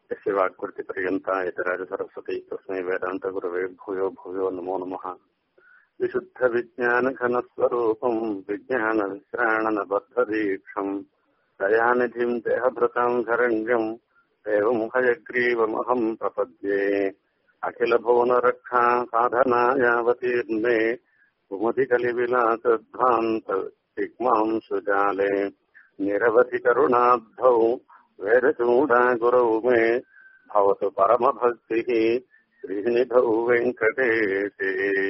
यस्य वाक्कृतिपर्यन्ता यतिराजसरस्वती तस्मै वेदान्तगुरवे भूयो भूयो नमो नमः विशुद्धविज्ञानघनस्वरूपम् विज्ञानविश्राणनबद्धदीक्षम् दयानिधिम् देहभृताम् शरण्यम् एवम् हयग्रीवमहम् प्रपद्ये अखिलभुवनरक्षा साधनायावतीर्णे कुमतिकलिविलासध्वान्त दिग्माम् सुजाले निरवधि करुणाब्धौ वेदचूडा गुरौ मे भवतु परमभक्तिः श्रीनिधौ வெங்கடேஷே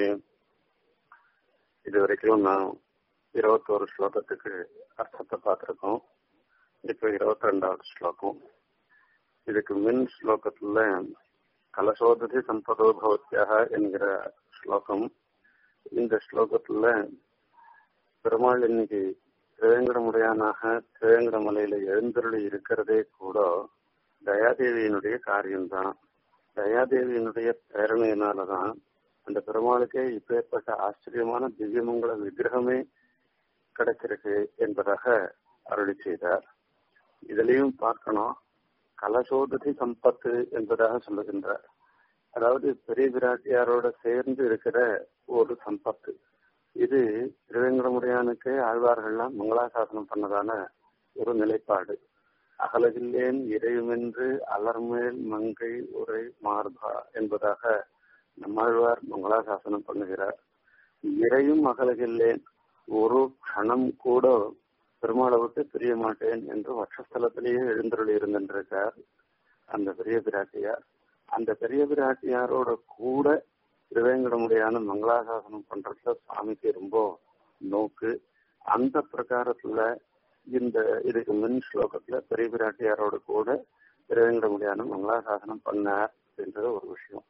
இது வரைக்கும் நான் இருபத்தோரு ஸ்லோகத்துக்கு அர்த்தத்தை பார்த்திருக்கோம் இப்போ இருபத்தி ரெண்டாவது ஸ்லோகம் இதுக்கு மின் ஸ்லோகத்துல கலசோததி சம்பதோ பவத்தியாக என்கிற ஸ்லோகம் இந்த ஸ்லோகத்துல பெருமாள் இன்னைக்கு திருவேங்கடமுடையானாக திருவேங்கட மலையில எழுந்தருளி இருக்கிறதே கூட தயாதேவியினுடைய காரியம்தான் தயாதேவியினுடைய பிரேரணையினாலதான் அந்த பெருமாளுக்கே இப்பேற்பட்ட ஆச்சரியமான திவ்யமங்கல விக்கிரகமே கிடைச்சிருக்கு என்பதாக அருளி செய்தார் இதுலயும் பார்க்கணும் கலசோததி சம்பத்து என்பதாக சொல்லுகின்றார் அதாவது பெரிய பிராட்டியாரோட சேர்ந்து இருக்கிற ஒரு சம்பத்து இது திருவேங்கடமுடையானுக்கு ஆழ்வார்கள்லாம் மங்களாசாசனம் பண்ணதான ஒரு நிலைப்பாடு அகலகில்லேன் இறையுமென்று அலர்மேல் மங்கை உரை மார்பா என்பதாக நம்மாழ்வார் மங்களாசாசனம் பண்ணுகிறார் இறையும் அகலகில்லேன் ஒரு க்ஷணம் கூட பெருமாளை விட்டு பிரிய மாட்டேன் என்று வட்சஸ்தலத்திலேயே எழுந்தருளி இருந்திருக்கார் அந்த பெரிய பிராட்டியார் அந்த பெரிய பிராட்டியாரோட கூட திருவேங்கடமுடையான மங்களாசாசனம் பண்றதுல சுவாமிக்கு ரொம்ப நோக்கு அந்த பிரகாரத்துல இந்த இதுக்கு மின் ஸ்லோகத்துல பெரிய பிராட்டியாரோட கூட திருவேங்கடமுடையான மங்களாசாசனம் பண்ணார் அப்படின்றது ஒரு விஷயம்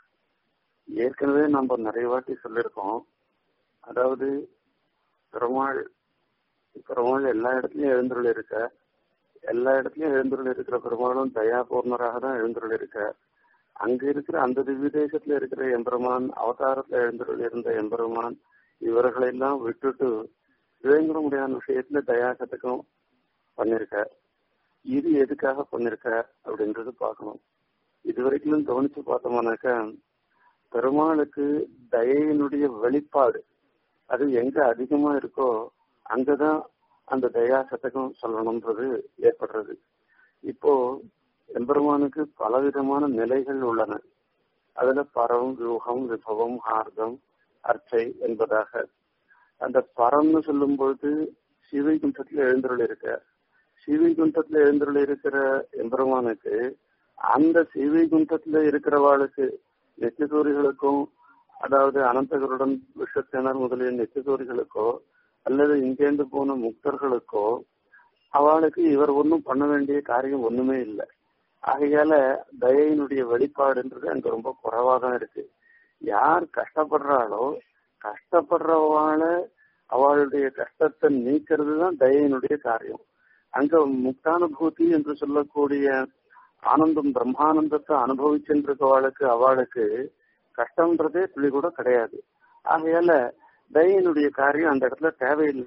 ஏற்கனவே நம்ம நிறைய வாட்டி சொல்லியிருக்கோம் அதாவது பெருமாள் பெருமாள் எல்லா இடத்துலயும் எழுந்துருள் இருக்க எல்லா இடத்துலயும் எழுந்துருள் இருக்கிற பெருமாளும் தயாபூர்ணராக தான் எழுந்துருள் இருக்க அங்க இருக்கிற அந்த திவ்ய தேசத்துல இருக்கிற எம்பெருமான் அவதாரத்துல எழுந்துருள் இருந்த எம்பெருமான் இவர்களெல்லாம் விட்டுட்டு இளைஞர முடியாத விஷயத்துல தயாசத்துக்கும் பண்ணிருக்க இது எதுக்காக பண்ணிருக்க அப்படின்றது பார்க்கணும் இது வரைக்கும் கவனிச்சு பார்த்தோம்னாக்க பெருமாளுக்கு தயையினுடைய வெளிப்பாடு அது எங்க அதிகமா இருக்கோ அங்கதான் அந்த தயா சதகம் சொல்லணும்ன்றது ஏற்படுறது இப்போ எம்பெருமானுக்கு பலவிதமான நிலைகள் உள்ளன அதுல பரம் வியூகம் விபவம் ஹார்தம் அர்ச்சை என்பதாக அந்த பரம்னு சொல்லும் பொழுது சிவைகுண்டத்துல எழுந்தருள் இருக்க சிவைகுண்டத்துல எழுந்தருள் இருக்கிற எம்பெருமானுக்கு அந்த சிவைகுண்டத்துல இருக்கிறவாளுக்கு நெத்திசூரிகளுக்கும் அதாவது அனந்தகருடன் விஸ்வசேனர் முதலிய நெத்திசூரிகளுக்கோ அல்லது இங்கேருந்து போன முக்தர்களுக்கோ அவளுக்கு இவர் ஒன்றும் பண்ண வேண்டிய காரியம் ஒண்ணுமே இல்லை ஆகையால தயையினுடைய வெளிப்பாடுன்றது அங்க ரொம்ப குறைவா தான் இருக்கு யார் கஷ்டப்படுறாளோ கஷ்டப்படுறவாள அவளுடைய கஷ்டத்தை நீக்கிறது தான் தயையினுடைய காரியம் அங்க முக்தானுபூதி என்று சொல்லக்கூடிய ஆனந்தம் பிரம்மானந்தத்தை அனுபவிச்சுருக்கவாளுக்கு அவளுக்கு கஷ்டம்ன்றதே துளி கூட கிடையாது ஆகையால தயையினுடைய காரியம் அந்த இடத்துல தேவையில்லை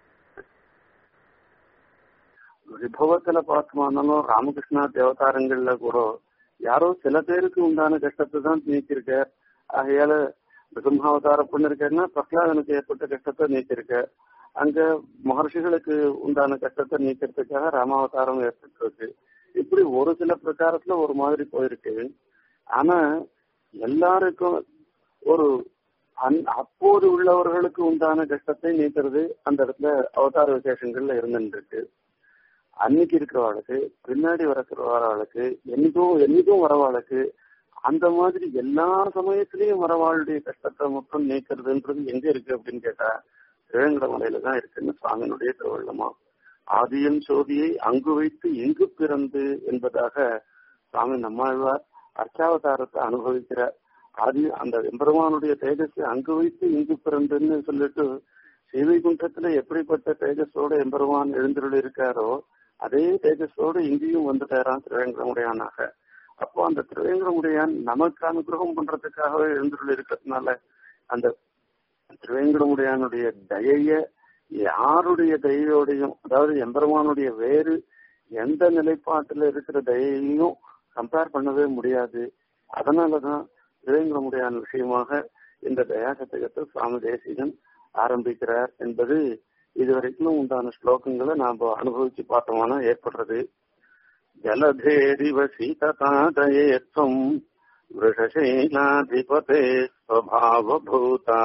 விபவத்துல பார்த்தோம்னாலும் ராமகிருஷ்ணா தேவதாரங்கள்ல கூட யாரோ சில பேருக்கு உண்டான கஷ்டத்தை தான் நீக்கிருக்க ஆகையால பிரம்மாவதாரம் பண்ணிருக்கேன்னா பிரகலாதனுக்கு ஏற்பட்ட கஷ்டத்தை நீக்கிருக்க அங்க மகர்ஷிகளுக்கு உண்டான கஷ்டத்தை நீக்கிறதுக்காக ராமாவதாரம் ஏற்பட்டிருக்கு இப்படி ஒரு சில பிரகாரத்துல ஒரு மாதிரி போயிருக்கு ஆனா எல்லாருக்கும் ஒரு அப்போது உள்ளவர்களுக்கு உண்டான கஷ்டத்தை நீக்கிறது அந்த இடத்துல அவதார விசேஷங்கள்ல இருந்துருக்கு அன்னைக்கு இருக்கிறவாளுக்கு பின்னாடி வரக்கிறவாளுக்கு என்னைக்கும் என்னைக்கும் வரவாளுக்கு அந்த மாதிரி எல்லா சமயத்திலையும் வரவாளுடைய கஷ்டத்தை மட்டும் நீக்கிறதுன்றது எங்க இருக்கு அப்படின்னு கேட்டா திருவேங்கட மலையில தான் இருக்குன்னு சுவாமியினுடைய திருவள்ளமா ஆதியன் சோதியை அங்கு வைத்து எங்கு பிறந்து என்பதாக சுவாமி நம்மாழ்வார் அர்ச்சாவதாரத்தை அனுபவிக்கிறார் ஆதி அந்த எம்பெருமானுடைய தேஜஸை அங்கு வைத்து இங்கு பிறந்துன்னு சொல்லிட்டு ஸ்ரீவைகுண்டத்துல எப்படிப்பட்ட தேஜஸோட எம்பெருமான் எழுந்துள்ள இருக்காரோ அதே தேஜஸோடு இங்கேயும் வந்துட்டாராம் திருவேங்கடமுடையானாக அப்போ அந்த திருவேங்கடமுடையான் நமக்கு அனுகிரகம் பண்றதுக்காகவே எழுந்துள்ள இருக்கிறதுனால அந்த திருவேங்கடமுடையானுடைய தயைய யாருடைய தயையோடையும் அதாவது எம்பெருமானுடைய வேறு எந்த நிலைப்பாட்டுல இருக்கிற தயையும் கம்பேர் பண்ணவே முடியாது அதனாலதான் இறைங்கிற முடியாத விஷயமாக இந்த தயாசதகத்தை சுவாமி தேசிகன் ஆரம்பிக்கிறார் என்பது இதுவரைக்கும் உண்டான ஸ்லோகங்களை நாம் அனுபவிச்சு பார்த்தோம்னா ஏற்படுறது ஜலதேரிவ சீததாதயேத்வம் वृषशैलाधिपते स्वभावभूता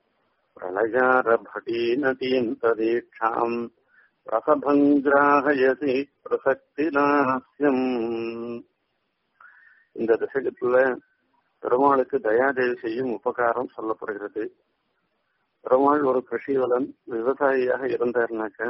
प्रलयारभटीनतीम् तदीक्षाम् ரசபங்கிராகயசி பிரசக்திலாஸ்யம் இந்த தசகத்துல பெருமாளுக்கு தயாதேவி செய்யும் உபகாரம் சொல்லப்படுகிறது பெருமாள் ஒரு கிருஷிவலன் விவசாயியாக இருந்தாருனாக்க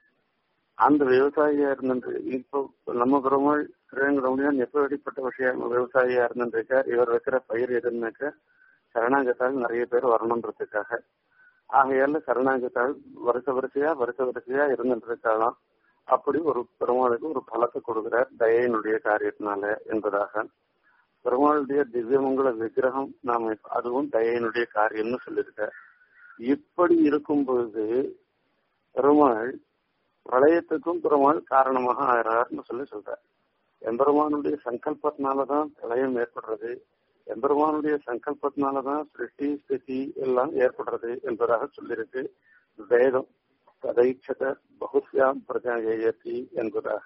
அந்த விவசாயியா இருந்த இப்போ நம்ம பெருமாள் திருவேங்கடமுடியான் எப்படிப்பட்ட விஷயம் விவசாயியா இருந்திருக்கார் இவர் வைக்கிற பயிர் எதுனாக்க சரணாகத்தால் நிறைய பேர் வரணுன்றதுக்காக ஆகையால சரணாகத்தால் வருஷ வரிசையா வருஷ வரிசையா இருந்துருக்காளாம் அப்படி ஒரு பெருமாளுக்கு ஒரு பலத்தை கொடுக்கிறார் தயையினுடைய காரியத்தினால என்பதாக பெருமாளுடைய திவ்யமங்கல விக்கிரகம் நாம அதுவும் தயையினுடைய காரியம்னு சொல்லியிருக்க இப்படி இருக்கும் பொழுது பெருமாள் பிரளயத்துக்கும் பெருமாள் காரணமாக ஆகிறார்னு சொல்லி சொல்றார் எம்பெருமானுடைய சங்கல்பத்தினாலதான் பிரளயம் ஏற்படுறது எம்பெருமானுடைய சங்கல்பத்தினாலதான் சிருஷ்டி ஸ்திதி எல்லாம் ஏற்படுறது என்பதாக சொல்லியிருக்கு வேதம் ததைச்சத பகுஸ்யாம் பிரஜா ஏயத்தி என்பதாக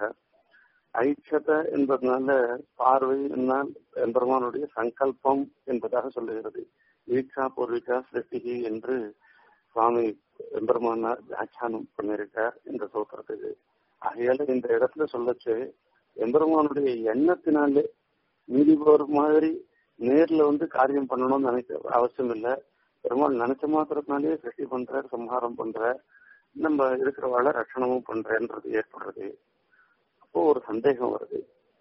ஐச்சத என்பதனால பார்வை என்னால் எம்பெருமானுடைய சங்கல்பம் என்பதாக சொல்லுகிறது ஈட்சா பூர்விகா சிருஷ்டிகி என்று சுவாமி எம்பெருமானார் வியாக்கியானம் பண்ணியிருக்கார் இந்த சூத்திரத்துக்கு ஆகையால இந்த இடத்துல சொல்லச்சு எம்பெருமானுடைய எண்ணத்தினாலே மீதி போற மாதிரி நேர்ல வந்து காரியம் பண்ணணும்னு நினைக்க அவசியம் இல்லை பெருமாள் நினைச்ச மாத்திரத்தினாலேயே சிருஷ்டி பண்ற சம்ஹாரம் பண்ற நம்ம இருக்கிறவாழ ரட்சணமும் பண்றேன்றது ஏற்படுறது அப்போ ஒரு சந்தேகம் வருது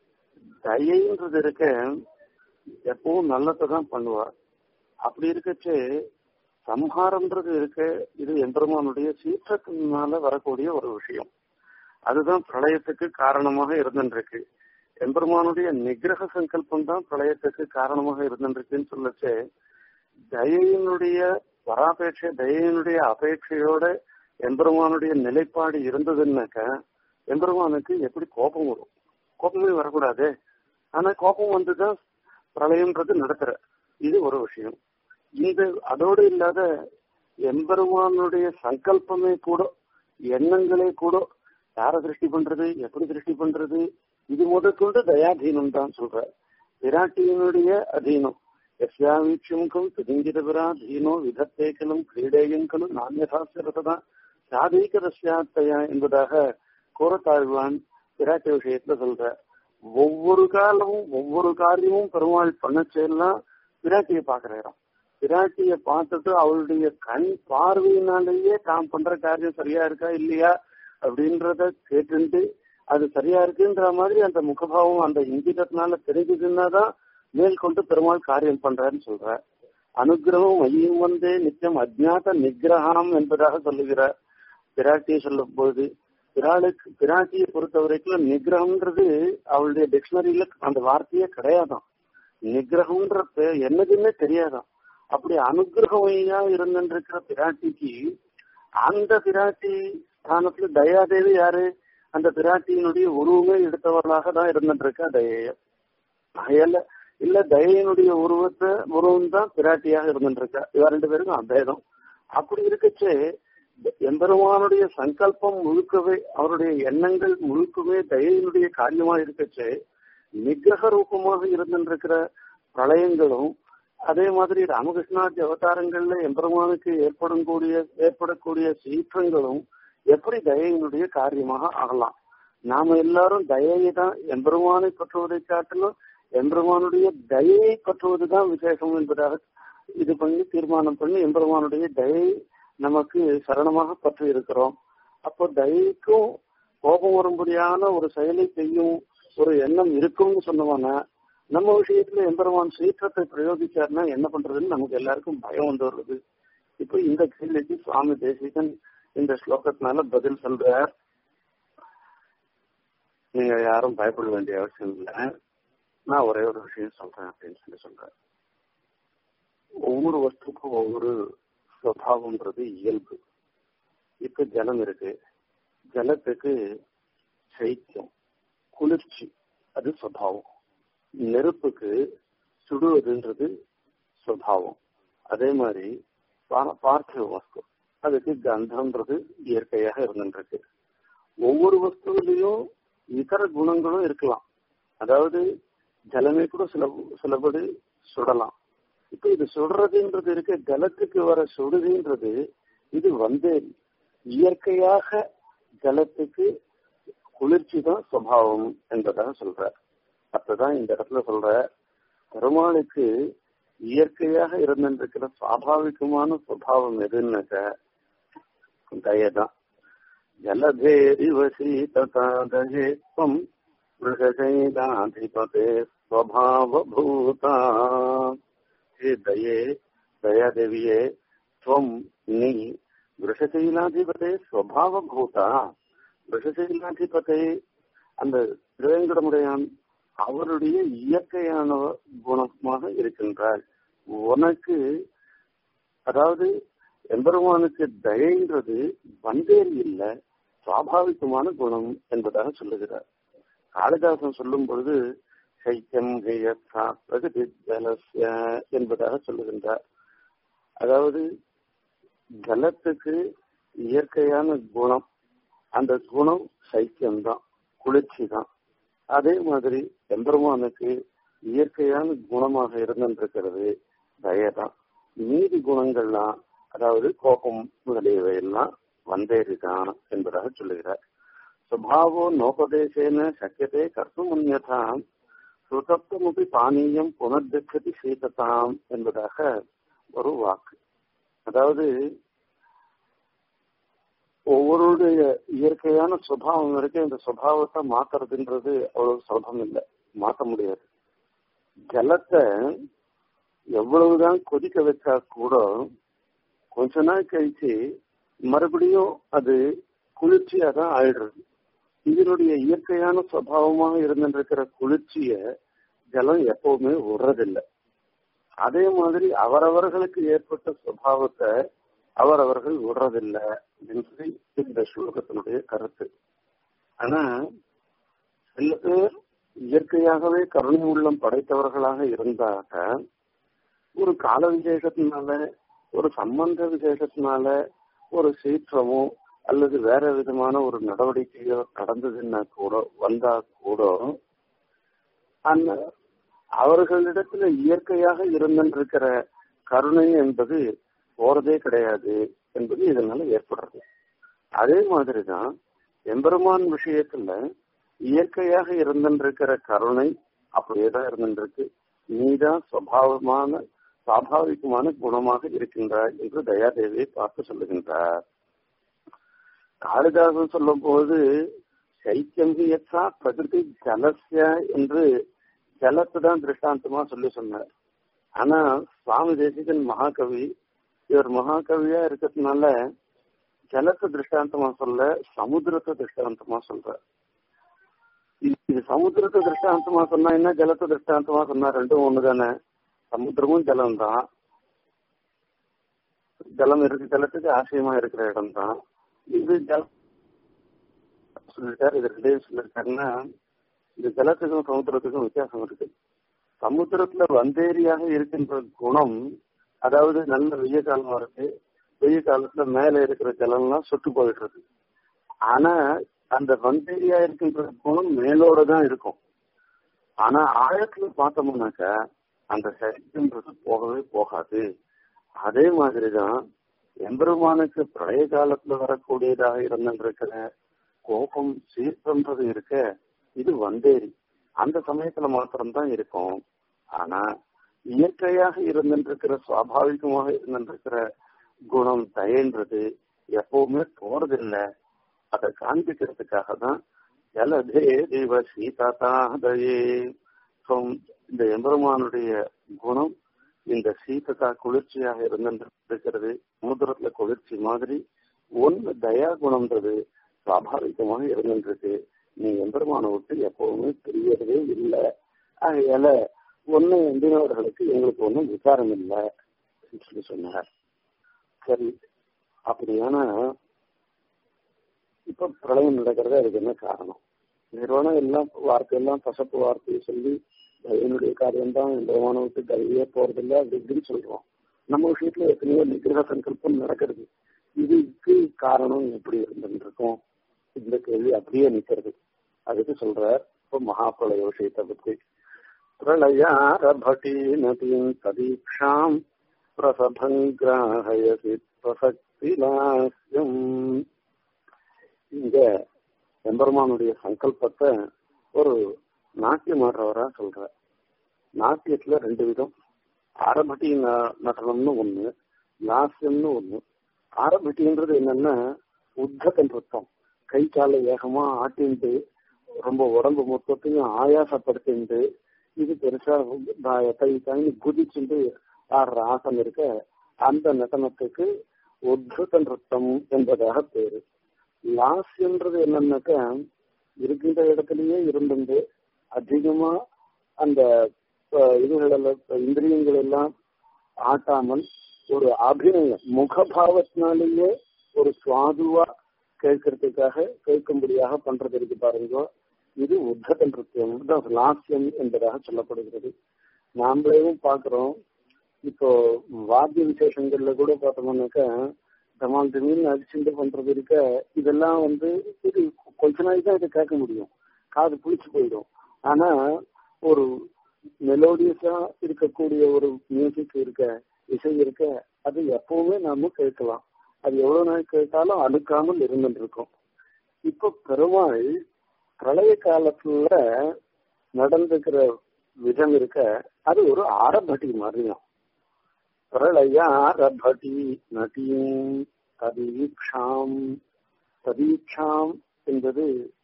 தயைன்றது இருக்க எப்பவும் நல்லதை தான் பண்ணுவா அப்படி இருக்கச்சு சம்ஹாரம்ன்றது இருக்க இது எம்பெருமானுடைய சீற்றத்தினால வரக்கூடிய ஒரு விஷயம் அதுதான் பிரளயத்துக்கு காரணமாக இருந்துருக்கு எம்பெருமானுடைய நிகிரக சங்கல்பம் தான் பிரளயத்துக்கு காரணமாக இருந்துருக்குன்னு சொல்லச்சு தயையினுடைய பராபேட்சை தயையினுடைய அபேட்சையோட எம்பெருமானுடைய நிலைப்பாடு இருந்ததுன்னாக்க எம்பெருமானுக்கு எப்படி கோபம் வரும் கோபமே வரக்கூடாது ஆனா கோபம் வந்துதான் பிரளயம்ன்றது நடக்கிற இது ஒரு விஷயம் இந்த அதோடு இல்லாத எம்பெருமானுடைய சங்கல்பமே கூட எண்ணங்களே கூட யார திருஷ்டி பண்றது எப்படி திருஷ்டி பண்றது இது முதற்கொண்டு தயாதீனம் தான் சொல்ற விராட்டியினுடைய அதீனம் எஸ்யாவீட்சமுகம் திதிங்கிரபிராதீனோ விதத்தேக்கலும் கிரீடேயங்களும் நானியதாசிரதான் சாதீக ரஷ்யாத்தையா என்பதாக கோரத்தாழ்வான் விராட்டி விஷயத்துல சொல்ற ஒவ்வொரு காலமும் ஒவ்வொரு காரியமும் பெருமாள் பண்ணச்செல்லாம் விராட்டியை பாக்குறாராம் விராட்டிய பார்த்துட்டு அவளுடைய கண் பார்வையினாலேயே தாம் பண்ற காரியம் சரியா இருக்கா இல்லையா அப்படின்றத கேட்டுட்டு அது சரியா இருக்குன்ற மாதிரி அந்த முகபாவம் அந்த இங்கிதத்தினால தெரிஞ்சதுன்னா தான் மேற்கொண்டு பெருமாள் காரியம் பண்றாருன்னு சொல்ற அனுகிரகம் மையம் வந்தே நித்தியம் அஜ்ஞாத நிகிரகம் என்பதாக சொல்லுகிறார் பிராட்டியை சொல்லும் போது பிராளுக்கு பிராட்டியை பொறுத்த வரைக்கும் நிகிரகம்ன்றது அவளுடைய டிக்ஷனரியில அந்த வார்த்தையே கிடையாதான் நிகிரகம்ன்ற என்னதுன்னே தெரியாதான் அப்படி அனுகிரகமையா இருந்திருக்கிற பிராட்டிக்கு அந்த பிராட்டி ஸ்தானத்துல தயாதேவி யாரு அந்த பிராட்டியினுடைய உருவமே எடுத்தவர்களாக தான் இருந்துருக்கா தயைய அயல்ல இல்ல தயையினுடைய உருவத்தை உருவம் தான் பிராட்டியாக இருந்துருக்கா இவ ரெண்டு பேருக்கும் அபேதம் அப்படி இருக்கச்சே எம்பெருமானுடைய சங்கல்பம் முழுக்கவே அவருடைய எண்ணங்கள் முழுக்கவே தயையினுடைய காரியமா இருக்கச்சே நிகிரக ரூபமாக இருந்திருக்கிற பிரளயங்களும் அதே மாதிரி ராமகிருஷ்ணாஜி அவதாரங்கள்ல எம்பெருமானுக்கு ஏற்படும் கூடிய ஏற்படக்கூடிய சீற்றங்களும் எப்படி தயையினுடைய காரியமாக ஆகலாம் நாம எல்லாரும் தயையை தான் எம்பெருமானை பற்றுவதை காட்டிலும் எம்பெருமானுடைய தயையை பற்றுவதுதான் விசேஷம் என்பதாக இது பண்ணி தீர்மானம் பண்ணி எம்பெருமானுடைய தயை நமக்கு சரணமாக பற்றி இருக்கிறோம் அப்போ தயைக்கும் கோபம் வரும்படியான ஒரு செயலை செய்யும் ஒரு எண்ணம் இருக்கும்னு சொன்னவானா நம்ம விஷயத்துல எம்பெருமான் சீற்றத்தை பிரயோகிச்சார்னா என்ன பண்றதுன்னு நமக்கு எல்லாருக்கும் பயம் வந்து வருது இப்ப இந்த கேள்விக்கு சுவாமி தேசிகன் இந்த ஸ்லோகத்தினால பதில் சொல்றார் நீங்க யாரும் பயப்பட வேண்டிய அவசியம் இல்லை நான் ஒரே ஒரு விஷயம் சொல்றேன் அப்படின்னு சொல்லி சொல்றேன் ஒவ்வொரு வஸ்துக்கும் ஒவ்வொரு சுவாவம்ன்றது இயல்பு இப்ப ஜலம் இருக்கு ஜலத்துக்கு சைத்தியம் குளிர்ச்சி அது சுவாவம் நெருப்புக்கு சுடுவதுன்றது சுபாவம் அதே மாதிரி பார்த்திவ வஸ்து அதுக்கு கந்தம்ன்றது இயற்கையாக இருந்துருக்கு ஒவ்வொரு வஸ்துவிலையும் இதர குணங்களும் இருக்கலாம் அதாவது ஜலமே கூட சில சிலபடி சுடலாம் இப்ப இது சுடுறதுன்றது இருக்கு ஜலத்துக்கு வர சுடுதுன்றது இது வந்து இயற்கையாக ஜலத்துக்கு குளிர்ச்சி தான் சுவாவம் என்பதாக சொல்ற அப்பதான் இந்த இடத்துல சொல்ற பெருமாளுக்கு இயற்கையாக இருந்திருக்கிற சுவாபாவிகமான சுவாவம் எதுன்னாக்க தயதான் ஜலதேரிவசீததாதேத்வம் மிருகசைலாதிபதே ஸ்வபாவபூதா ஹே தயே தயாதேவியே துவம் நீ விஷசைலாதிபதே ஸ்வபாவபூதா விஷசைலாதிபதே அந்த திருவேங்கடமுடையான் அவருடைய இயற்கையான குணமாக இருக்கின்றார் உனக்கு அதாவது எம்பெருமானுக்கு தயைன்றது வந்தேல் இல்ல சுவாபாவிகமான குணம் என்பதாக சொல்லுகிறார் காளிதாசன் சொல்லும் பொழுது சைத்தியம் ஹேயத்தா பிரகதி ஜலசிய என்பதாக சொல்லுகின்றார் அதாவது ஜலத்துக்கு இயற்கையான குணம் அந்த குணம் சைத்தியம்தான் குளிர்ச்சி தான் அதே மாதிரி எம்பெருமானுக்கு இயற்கையான குணமாக இருந்திருக்கிறது தயதான் மீதி குணங்கள்லாம் அதாவது கோபம் முதலியவை எல்லாம் வந்தேறிதான் என்பதாக சொல்லுகிறார் சுபாவோ நோபதேசேன சக்கியத்தை கர்த்தும் முன்யதா சுதப்தமுபி பானீயம் புனர்தெச்சதி சீததாம் என்பதாக ஒரு வாக்கு அதாவது ஒவ்வொருடைய இயற்கையான சுபாவம் இருக்கு இந்த சுபாவத்தை மாத்துறதுன்றது அவ்வளவு சுலபம் இல்லை மாற்ற முடியாது ஜலத்தை எவ்வளவுதான் கொதிக்க வச்சா கூட கொஞ்ச நாள் கழிச்சு மறுபடியும் அது குளிர்ச்சியா தான் ஆயிடுறது இதனுடைய இயற்கையான சுவாவமாக இருந்திருக்கிற குளிர்ச்சிய ஜலம் எப்பவுமே விடுறதில்லை அதே மாதிரி அவரவர்களுக்கு ஏற்பட்ட சுபாவத்தை அவரவர்கள் விடுறதில்லை என்று இந்த ஸ்லோகத்தினுடைய கருத்து ஆனா சில பேர் இயற்கையாகவே கருணை உள்ளம் படைத்தவர்களாக இருந்தாக ஒரு கால விசேஷத்தினால ஒரு சம்பந்த விசேஷத்தினால ஒரு சீற்றமோ அல்லது வேற விதமான ஒரு நடவடிக்கையோ நடந்ததுன்னா கூட வந்தா கூட அந்த அவர்களிடத்துல இயற்கையாக இருந்திருக்கிற கருணை என்பது போறதே கிடையாது என்பது இதனால ஏற்படுறது அதே மாதிரிதான் எம்பெருமான் விஷயத்துல இயற்கையாக இருந்திருக்கிற கருணை அப்படியேதான் இருந்திருக்கு நீதான் சுவாவமான சுவாபாவிகமான குணமாக இருக்கின்றார் என்று தயாதேவியை பார்த்து சொல்லுகின்றார் காளிதாசன் சொல்லும் போது சைத்தியம்பியத்தா பிரகிருதி ஜலசிய என்று ஜலத்தை தான் திருஷ்டாந்தமா சொல்லி சொன்னார் ஆனா சுவாமி தேசிகன் மகாகவி இவர் மகாகவியா இருக்கிறதுனால ஜலத்தை திருஷ்டாந்தமா சொல்ல சமுத்திரத்தை திருஷ்டாந்தமா சொல்ற இது சமுத்திரத்தை திருஷ்டாந்தமா சொன்னா என்ன ஜலத்தை திருஷ்டாந்தமா சொன்னா ரெண்டும் ஒண்ணுதானே சமுத்திரமும் ஜலம் தான் ஜலம் இருக்கு ஜலத்துக்கு ஆசயமா இருக்கிற இடம் தான் இது ஜலம் சொல்லிட்டாரு இது ரெண்டையும் சொல்லிருக்காருன்னா இந்த ஜலத்துக்கும் சமுத்திரத்துக்கும் வித்தியாசம் இருக்கு சமுத்திரத்துல வந்தேரியாக இருக்கின்ற குணம் அதாவது நல்ல வெய்ய காலமா இருக்கு வெய்ய காலத்துல மேல இருக்கிற ஜலம்லாம் சுட்டு போயிடுறது ஆனா அந்த வந்தேரியா இருக்கின்ற குணம் மேலோட தான் இருக்கும் ஆனா ஆழத்துல பார்த்தோம்னாக்கா அந்த சைத்தியன்றது போகவே போகாது அதே மாதிரிதான் எம்பெருமானுக்கு பழைய காலத்துல வரக்கூடியதாக இருந்திருக்கிற கோபம் சீர்பன்றது இருக்க இது வந்தேரி அந்த சமயத்துல மாத்திரம்தான் இருக்கும் ஆனா இயற்கையாக இருந்திருக்கிற சுவாபாவிகமாக இருந்திருக்கிற குணம் தயன்றது எப்பவுமே போறதில்லை அதை காண்பிக்கிறதுக்காக தான் ஜலதே தேவ சீதாதாதயே இந்த எம்பெருமானுடைய குணம் இந்த சீததா குளிர்ச்சியாக இருந்திருக்கிறது சமுதிரத்துல குளிர்ச்சி மாதிரி ஒன்னு தயா குணம்ன்றது சுவாபாவிகமாக இருந்திருக்கு நீ எம்பெருமானை விட்டு எப்பவுமே தெரியறதே இல்லை அதனால ஒன்னு எம்பினவர்களுக்கு எங்களுக்கு ஒன்றும் விசாரம் இல்லை சொல்லி சொன்னார் சரி அப்படியான இப்ப பிரளயம் நடக்கிறது அதுக்கு என்ன காரணம் நிறுவனம் எல்லாம் வார்த்தை எல்லாம் பசப்பு வார்த்தையை சொல்லி என்னுடைய காரியம் தான் எம்பெருமான விட்டு கல்வியே போறதில்லை அப்படி இப்படின்னு சொல்றோம் நம்ம விஷயத்துல எத்தனையோ நிகிரக சங்கல்பம் நடக்கிறது இதுக்கு காரணம் எப்படி இருந்திருக்கும் இந்த கேள்வி அப்படியே நிக்கிறது அதுக்கு சொல்ற இப்போ மகாபிரளய விஷயத்தை பத்தி பிரளயாரபட்டி நதியின் ததீக்ஷாம் பிரசபங்கிராஹயசி பிரசக்தி லாஸ்யம் இங்க எம்பெருமானுடைய சங்கல்பத்தை ஒரு நாட்டியம் ஆடுறவரா சொல்ற நாட்டியத்துல ரெண்டு விதம் ஆரம்பட்டி நடனம்னு ஒண்ணு லாஸ்யம்னு ஒண்ணு ஆரம்பட்டின்றது என்னன்னா உத்தக நிறுத்தம் கை கால வேகமா ஆட்டின்ட்டு ரொம்ப உடம்பு மொத்தத்தையும் ஆயாசப்படுத்திட்டு இது பெருசா கை காய்னு குதிச்சுட்டு ஆடுற ஆசம் இருக்க அந்த நடனத்துக்கு உத்தக நிறுத்தம் என்பதாக பேரு லாஸ்யன்றது என்னன்னாக்கா இருக்கின்ற இடத்துலயே இருந்துட்டு அதிகமா அந்த இதுகள இந்திரியங்கள் எல்லாம் ஆட்டாமல் ஒரு அபிநயம் முகபாவத்தினாலேயே ஒரு சுவாதுவா கேட்கறதுக்காக கேட்கும்படியாக பண்றது இருக்கு பாருங்க இது உத்தத நிருத்தியம் லாஸ்யம் என்பதாக சொல்லப்படுகிறது நாமளேவும் பாக்குறோம் இப்போ வாத்திய விசேஷங்கள்ல கூட பார்த்தோம்னாக்கா தமால் திடீர்னு அடிச்சுட்டு பண்றது இருக்க இதெல்லாம் வந்து இது கொஞ்ச நாளைக்கு தான் இதை கேட்க முடியும் காது புளிச்சு போயிடும் ஆனா ஒரு மெலோடியஸா இருக்கக்கூடிய ஒரு மியூசிக் இருக்க இசை இருக்க அது எப்பவுமே நாம கேட்கலாம் அது எவ்வளவு நாள் கேட்டாலும் அழுக்காமல் இருந்துட்டு இருக்கும் இப்போ பெருமாள் பிரளய காலத்துல நடந்துக்கிற விதம் இருக்க அது ஒரு ஆரம்பட்டி மாதிரிதான் பிரளயாரபடி நதியும் ததீக்ஷாம் ததீக்ஷாம் என்பது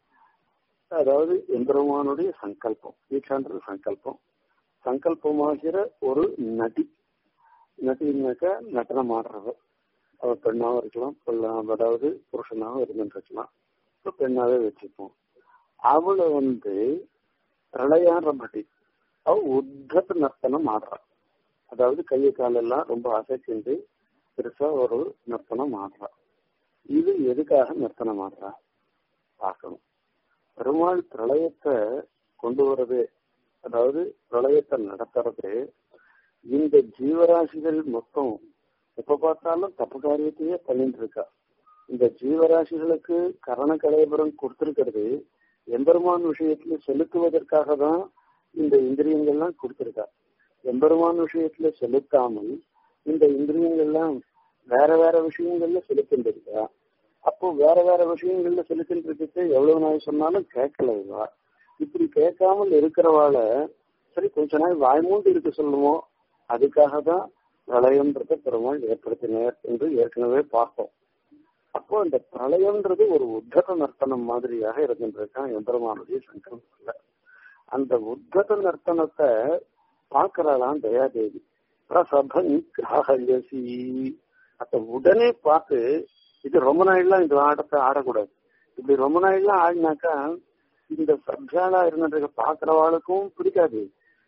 அதாவது எம்பெருமானுடைய சங்கல்பம் தீட்சான்றது சங்கல்பம் சங்கல்பமாகிற ஒரு நடி நடினாக்க நடனம் ஆடுறவர் அவர் பெண்ணாவும் இருக்கலாம் பெண்ணாம் அதாவது புருஷனாகவும் இருந்துருக்கலாம் இப்போ பெண்ணாவே வச்சுப்போம் அவளை வந்து பிரளயாரபடி அவ உத்தத்த நர்த்தனம் ஆடுறான் அதாவது கையை காலெல்லாம் ரொம்ப அசைச்சுண்டு பெருசா ஒரு நர்த்தனம் ஆடுறா இது எதுக்காக நர்த்தனம் ஆடுறா பார்க்கணும் பெருமாள் பிரளயத்தை கொண்டு வர்றது அதாவது பிரளயத்தை நடத்துறது இந்த ஜீவராசிகள் மொத்தம் எப்ப பார்த்தாலும் தப்பு காரியத்தையே பண்ணிட்டு இருக்கா இந்த ஜீவராசிகளுக்கு கரண கலைபுரம் கொடுத்திருக்கிறது எம்பெருமான் விஷயத்துல செலுத்துவதற்காக தான் இந்த இந்திரியங்கள்லாம் கொடுத்திருக்கா எம்பெருமான் விஷயத்துல செலுத்தாமல் இந்த இந்திரியங்கள்லாம் வேற வேற விஷயங்கள்ல செலுத்திருக்கா அப்போ வேற வேற விஷயங்கள்ல செலுத்திட்டு இருக்கிறது எவ்வளவு நாள் சொன்னாலும் கேட்கல இவா இப்படி கேட்காமல் இருக்கிறவாள சரி கொஞ்ச நாள் வாய்மூண்டு இருக்க சொல்லுவோம் அதுக்காக தான் பிரளயம்ன்றத பெருமாள் ஏற்படுத்தினார் என்று ஏற்கனவே பார்த்தோம் அப்போ இந்த பிரளயம்ன்றது ஒரு உத்தர நர்த்தனம் மாதிரியாக இருந்துருக்கான் எம்பெருமானுடைய சங்கல்பத்துல அந்த உத்தர நர்த்தனத்தை பாக்குறாளாம் தயாதேவி பிரசபன் கிராகசி அத உடனே பார்த்து இது ரொம்ப நாள்லாம் இந்த ஆட்டத்தை ஆடக்கூடாது இப்படி ரொம்ப நாள்லாம் ஆடினாக்கா இந்த சப்ஜாலா இருந்த பாக்குறவாளுக்கும் பிடிக்காது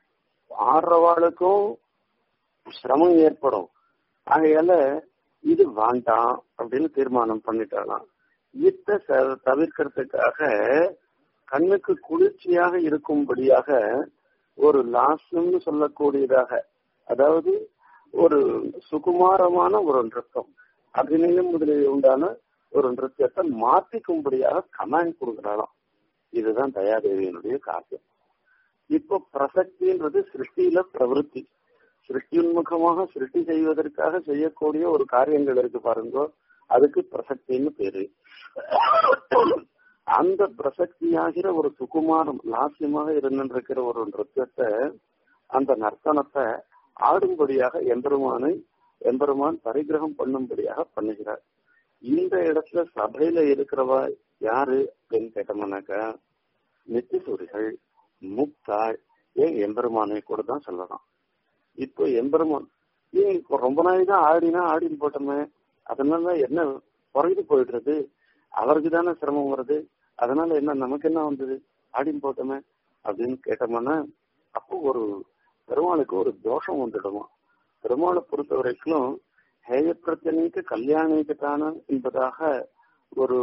ஆடுறவாளுக்கும் சிரமம் ஏற்படும் ஆகையால இது வேண்டாம் அப்படின்னு தீர்மானம் பண்ணிட்டாலாம் இத்த தவிர்க்கிறதுக்காக கண்ணுக்கு குளிர்ச்சியாக இருக்கும்படியாக ஒரு லாஸ்யம்னு சொல்லக்கூடியதாக அதாவது ஒரு சுகுமாரமான ஒரு நிறுத்தம் அபிநயம் முதலில் உண்டான ஒரு நிறுத்தியத்தை மாத்திக்கும்படியாக கமாண்ட் கொடுக்குறாளாம் இதுதான் தயாதேவியினுடைய காரியம் இப்போ பிரசக்தின்றது சிருஷ்டியில பிரவருத்தி சிருஷ்டி உன்முகமாக சிருஷ்டி செய்வதற்காக செய்யக்கூடிய ஒரு காரியங்கள் இருக்கு பாருங்க அதுக்கு பிரசக்தின்னு பேரு அந்த பிரசக்தியாகிற ஒரு சுகுமாரம் லாசியமாக இருந்திருக்கிற ஒரு நிறுத்தத்தை அந்த நர்த்தனத்தை ஆடும்படியாக எம்பெருமானை எம்பெருமான் பரிகிரகம் பண்ணும்படியாக பண்ணுகிறார் இந்த இடத்துல சபையில இருக்கிறவா யாரு அப்படின்னு கேட்டோம்னாக்கா நித்திசூரிகள் முக்தாள் ஏன் எம்பெருமானை கூட தான் சொல்லலாம் இப்போ எம்பெருமான் ஏன் இப்போ ரொம்ப நாள் தான் ஆடினா ஆடின்னு போட்டோமே அதனால என்ன குறைந்து போயிடுறது அவருக்கு தானே சிரமம் வருது அதனால என்ன நமக்கு என்ன வந்தது ஆடின்னு போட்டோமே அப்படின்னு கேட்டோம்னா அப்போ ஒரு பெருமாளுக்கு ஒரு தோஷம் வந்துடுமா பெருமாளை பொறுத்த வரைக்கும் ஹேய பிரச்சனைக்கு கல்யாணிக்கு தான என்பதாக ஒரு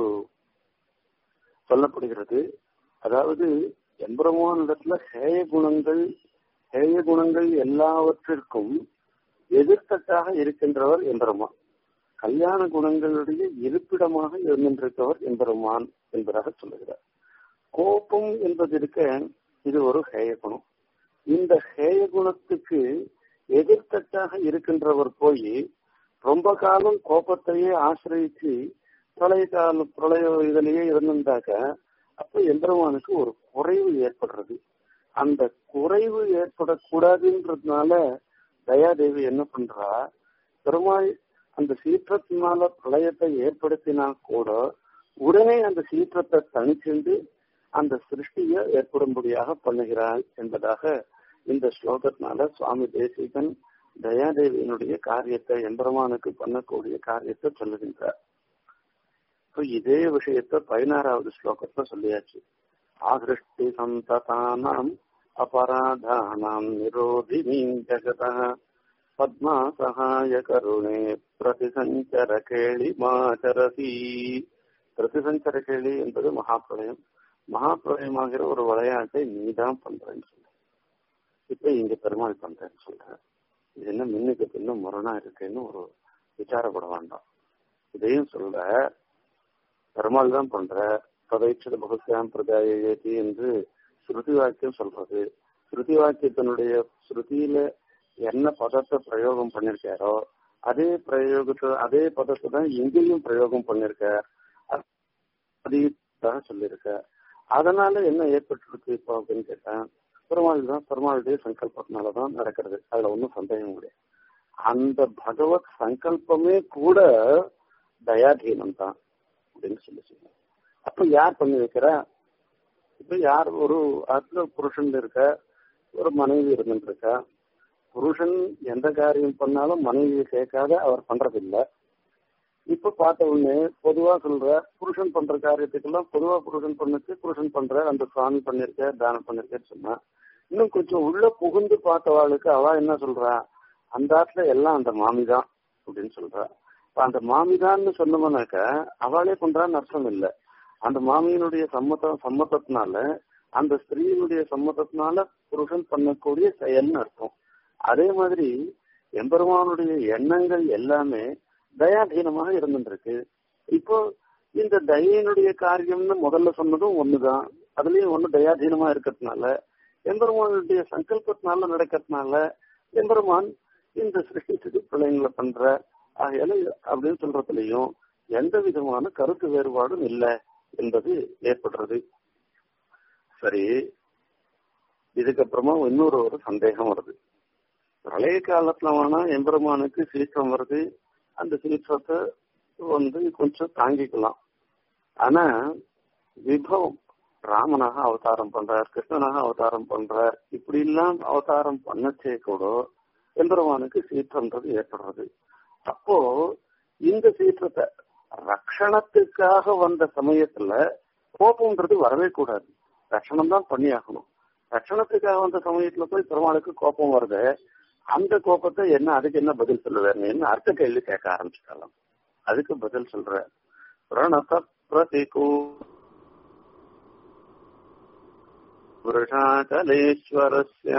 சொல்லப்படுகிறது அதாவது எம்பெருமானிடத்துல ஹேய குணங்கள் ஹேய குணங்கள் எல்லாவற்றிற்கும் எதிர்த்தட்டாக இருக்கின்றவர் எம்பெருமான் கல்யாண குணங்களுடைய இருப்பிடமாக இருந்திருக்கவர் எம்பெருமான் என்பதாக சொல்லுகிறார் கோபம் என்பது இருக்க இது ஒரு ஹேய குணம் இந்த ஹேய குணத்துக்கு எதிர்த்தட்டாக இருக்கின்றவர் போய் ரொம்ப காலம் கோபத்தையே ஆசிரியச்சு பிரளய கால பிரளய இதிலேயே இருந்திருந்தாக்க அப்ப எம்பெருமானுக்கு ஒரு குறைவு ஏற்படுறது அந்த குறைவு ஏற்படக்கூடாதுன்றதுனால தயாதேவி என்ன பண்றா பெருமாள் அந்த சீற்றத்தினால பிரளயத்தை ஏற்படுத்தினா கூட உடனே அந்த சீற்றத்தை தனிச்சென்று அந்த சிருஷ்டிய ஏற்படும்படியாக பண்ணுகிறாள் என்பதாக இந்த ஸ்லோகத்தினால சுவாமி தேசிகன் தயாதேவியினுடைய காரியத்தை எம்பெருமானுக்கு பண்ணக்கூடிய காரியத்தை சொல்லுகின்றார் இப்போ இதே விஷயத்த பதினாறாவது ஸ்லோகத்துல சொல்லியாச்சு ஆகிருஷ்டி சந்ததானாம் அபராதானாம் நிரோதினீம் ஜகத பத்மா சகாய கருணே பிரதிசஞ்சர கேளி மாச்சரசி பிரதிசஞ்சர கேளி என்பது மகாபிரளயம் மகாபிரளயமாகிற ஒரு விளையாட்டை நீதான் பண்றேன்னு சொல்ற இப்ப இங்க பெருமாள் பண்றேன்னு சொல்ற இது என்ன மின்னுக்கு பின்னும் முரணா இருக்குன்னு ஒரு விசாரப்பட வேண்டாம் இதையும் சொல்ற பெருமாள் தான் பண்ற பதைச்சத பகுத்தியாம் பிரதாயேதி என்று ஸ்ருதி வாக்கியம் சொல்றது ஸ்ருதி வாக்கியத்தினுடைய ஸ்ருதியில என்ன பதத்தை பிரயோகம் பண்ணிருக்காரோ அதே பிரயோகத்தை அதே பதத்தை தான் இங்கேயும் பிரயோகம் பண்ணிருக்கார் அதீதாக சொல்லியிருக்க அதனால என்ன ஏற்பட்டிருக்கு இப்போ அப்படின்னு கேட்டேன் பெருமாள் தான் பெருமாளுடைய சங்கல்பத்தினாலதான் நடக்கிறது அதுல ஒன்றும் சந்தேகம் கிடையாது அந்த பகவத் சங்கல்பமே கூட தயாதீனம் தான் அப்படின்னு சொல்லி சொன்னார் அப்ப யார் பண்ணி வைக்கிறா இப்ப யார் ஒரு ஆத்துல புருஷன் இருக்க ஒரு மனைவி இருந்துட்டு இருக்கா புருஷன் எந்த காரியம் பண்ணாலும் மனைவியை கேட்காத அவர் பண்றதில்லை இப்ப பார்த்த உடனே பொதுவா சொல்ற புருஷன் பண்ற காரியத்துக்கெல்லாம் பொதுவா புருஷன் பண்ணுச்சு புருஷன் பண்ற அந்த சுவாமி பண்ணிருக்க தானம் பண்ணிருக்கேன்னு சொன்னா இன்னும் கொஞ்சம் உள்ள புகுந்து பார்த்தவாளுக்கு அவ என்ன சொல்றா அந்த ஆத்துல எல்லாம் அந்த மாமி தான் அப்படின்னு சொல்றா இப்ப அந்த மாமிதான்னு சொன்னோம்னாக்க அவளே பண்றான்னு அர்த்தம் இல்ல அந்த மாமியினுடைய சம்மதம் சம்மதத்தினால அந்த ஸ்திரீனுடைய சம்மதத்தினால புருஷன் பண்ணக்கூடிய செயல்னு அர்த்தம் அதே மாதிரி எம்பெருமானுடைய எண்ணங்கள் எல்லாமே தயாதீனமாக இருந்துருக்கு இப்போ இந்த தயனுடைய காரியம்னு முதல்ல சொன்னதும் ஒண்ணுதான் அதுலயும் ஒண்ணு தயாதீனமா இருக்கிறதுனால எம்பெருமானுடைய சங்கல்பத்தினால நடக்கிறதுனால எம்பெருமான் இந்த சிருஷ்டிச்சுக்கு பிள்ளைங்களை பண்ற ஆகையால அப்படின்னு சொல்றதுலயும் எந்த விதமான கருத்து வேறுபாடும் இல்லை என்பது ஏற்படுறது சரி இதுக்கப்புறமா இன்னொரு ஒரு சந்தேகம் வருது பிரளய காலத்துல வேணா எம்பெருமானுக்கு சீற்றம் வருது அந்த சீற்றத்தை வந்து கொஞ்சம் தாங்கிக்கலாம் ஆனா விபவம் ராமனாக அவதாரம் பண்றார் கிருஷ்ணனாக அவதாரம் பண்றார் இப்படி எல்லாம் அவதாரம் பண்ணச்சே கூட எம்பெருமானுக்கு சீற்றம்ன்றது ஏற்படுறது அப்போ இந்த சீற்றத்தை ரக்ஷணத்துக்காக வந்த சமயத்துல கோபம்ன்றது வரவே கூடாது ரட்சணம் தான் பண்ணி ஆகணும் ரட்சணத்துக்காக வந்த சமயத்துல போய் பெருமாளுக்கு கோபம் வருது அந்த கோபத்தை என்ன அதுக்கு என்ன பதில் சொல்லுவேன்னு அடுத்த கேள்வி கேட்க ஆரம்பிச்சிடலாம் அதுக்கு பதில் சொல்ற பிரணத பிரதிகூ वृषाचलेश्वरस्य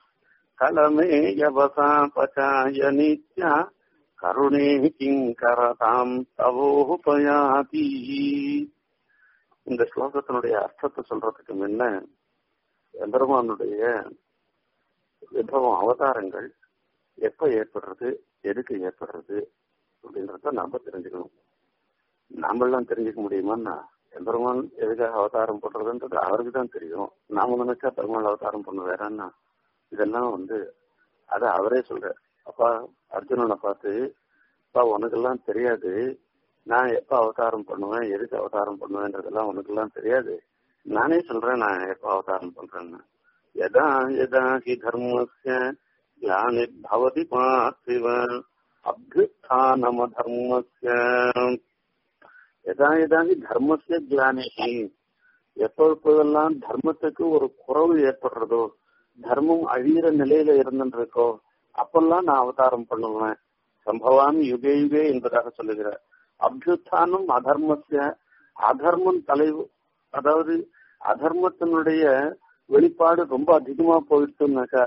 कलमेयवसापचाय नित्या கருணே கிங்கரதாம் தவோபயாதி இந்த ஸ்லோகத்தினுடைய அர்த்தத்தை சொல்றதுக்கு முன்ன எம்பெருமானுடைய விபவம் அவதாரங்கள் எப்ப ஏற்படுறது எதுக்கு ஏற்படுறது அப்படின்றத நாம தெரிஞ்சுக்கணும் நாமெல்லாம் தெரிஞ்சுக்க முடியுமான்னா எம்பெருமான் எதுக்காக அவதாரம் பண்றதுன்றது அவருக்கு தான் தெரியும் நாம நினைச்சா பெருமாள் அவதாரம் பண்ண வேறன்னா இதெல்லாம் வந்து அத அவரே சொல்ற அப்பா அர்ஜுனனை பார்த்து அப்பா உனக்கெல்லாம் தெரியாது நான் எப்ப அவதாரம் பண்ணுவேன் எதுக்கு அவதாரம் பண்ணுவேன்றதெல்லாம் உனக்கெல்லாம் தெரியாது நானே சொல்றேன் நான் எப்ப அவதாரம் பண்றேன்னு யதா யதா ஹி தர்மஸ்ய கிளானிர்பவதி பார்த்திவ அபியுத்தானம தர்மஸ்ய யதா யதா ஹி தர்மஸ்ய கிளானிகி எப்பொழுதெல்லாம் தர்மத்துக்கு ஒரு குறவு ஏற்படுறதோ தர்மம் அழியிற நிலையில இருந்துருக்கோ அப்பெல்லாம் நான் அவதாரம் பண்ணுவேன் சம்பவாமி யுகே யுகே என்பதாக சொல்லுகிறார் அபியுத்தானம் அதர்மத்திய அதர்மம் தலை அதாவது அதர்மத்தினுடைய வெளிப்பாடு ரொம்ப அதிகமா போயிடுச்சுனாக்கா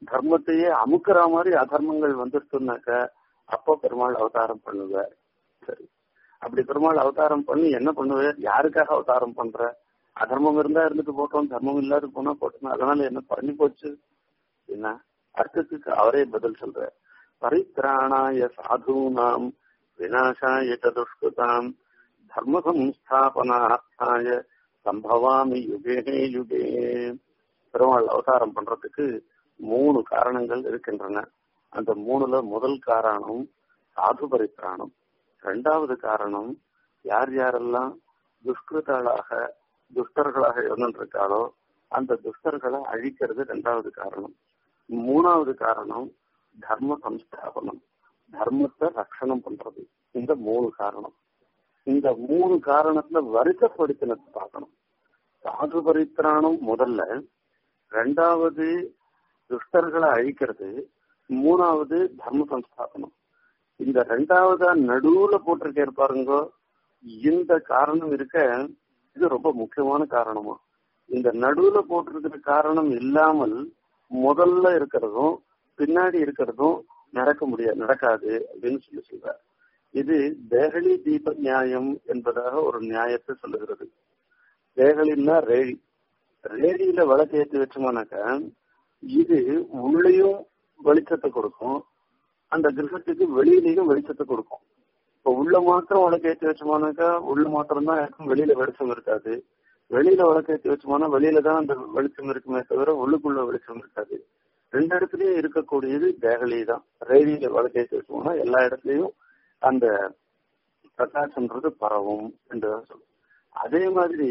தர்மத்தையே அமுக்குற மாதிரி அதர்மங்கள் வந்துருச்சுனாக்க அப்போ பெருமாள் அவதாரம் பண்ணுவார் சரி அப்படி பெருமாள் அவதாரம் பண்ணி என்ன பண்ணுவார் யாருக்காக அவதாரம் பண்ற அதர்மம் இருந்தா இருந்துட்டு போட்டோம் தர்மம் இல்லாத போனா போட்டோம் அதனால என்ன பண்ணி போச்சு என்ன அர்த்தத்துக்கு அவரே பதில் சொல்ற பரித்ராணாய சாதுனாம் விநாசாய சதுஷ்கிருதாம் தர்ம சம்ஸ்தாபனார்த்தாய சம்பவாமி யுகே யுகே பெருமாள் அவதாரம் பண்றதுக்கு மூணு காரணங்கள் இருக்கின்றன அந்த மூணுல முதல் காரணம் சாது பரித்ராணம் இரண்டாவது காரணம் யார் யாரெல்லாம் துஷ்கிருத்தாளாக துஷ்டர்களாக இருந்திருக்காளோ அந்த துஷ்டர்களை அழிக்கிறது இரண்டாவது காரணம் மூணாவது காரணம் தர்ம சம்ஸ்தாபனம் தர்மத்தை ரட்சணம் பண்றது இந்த மூணு காரணம் இந்த மூணு காரணத்துல வரிசைப்படுத்தினது பார்க்கணும் சாது பரித்ராணம் முதல்ல ரெண்டாவது துஷ்டர்களை அழிக்கிறது மூணாவது தர்ம சம்ஸ்தாபனம் இந்த ரெண்டாவதா நடுவுல போட்டிருக்க பாருங்க இந்த காரணம் இருக்க இது ரொம்ப முக்கியமான காரணமா இந்த நடுவுல போட்டிருக்கிற காரணம் இல்லாமல் முதல்ல இருக்கிறதும் பின்னாடி இருக்கிறதும் நடக்க முடியாது நடக்காது அப்படின்னு சொல்லி சொல்றார் இது தேகலி தீப நியாயம் என்பதாக ஒரு நியாயத்தை சொல்லுகிறது தேகலின்னா ரேழி ரேடியில விளக்கு ஏற்றி வச்சோம்னாக்க இது உள்ளேயும் வெளிச்சத்தை கொடுக்கும் அந்த கிரகத்துக்கு வெளியிலையும் வெளிச்சத்தை கொடுக்கும் இப்போ உள்ள மாத்திரம் விளக்கு ஏற்றி வச்சோம்னாக்கா உள்ள மாத்திரம் தான் இருக்கும் வெளியில வெளிச்சம் இருக்காது வெளியில விளக்கு ஏற்றி வச்சோம்னா வெளியில தான் அந்த வெளிச்சம் இருக்குமே தவிர உள்ளுக்குள்ள வெளிச்சம் இருக்காது ரெண்டு இடத்துலயும் இருக்கக்கூடியது தேகலி தான் ரேடியில விளக்கு ஏற்றி வச்சோம்னா எல்லா இடத்துலயும் அந்த பிரகாசம்ன்றது பரவும் என்று சொல்லும் அதே மாதிரி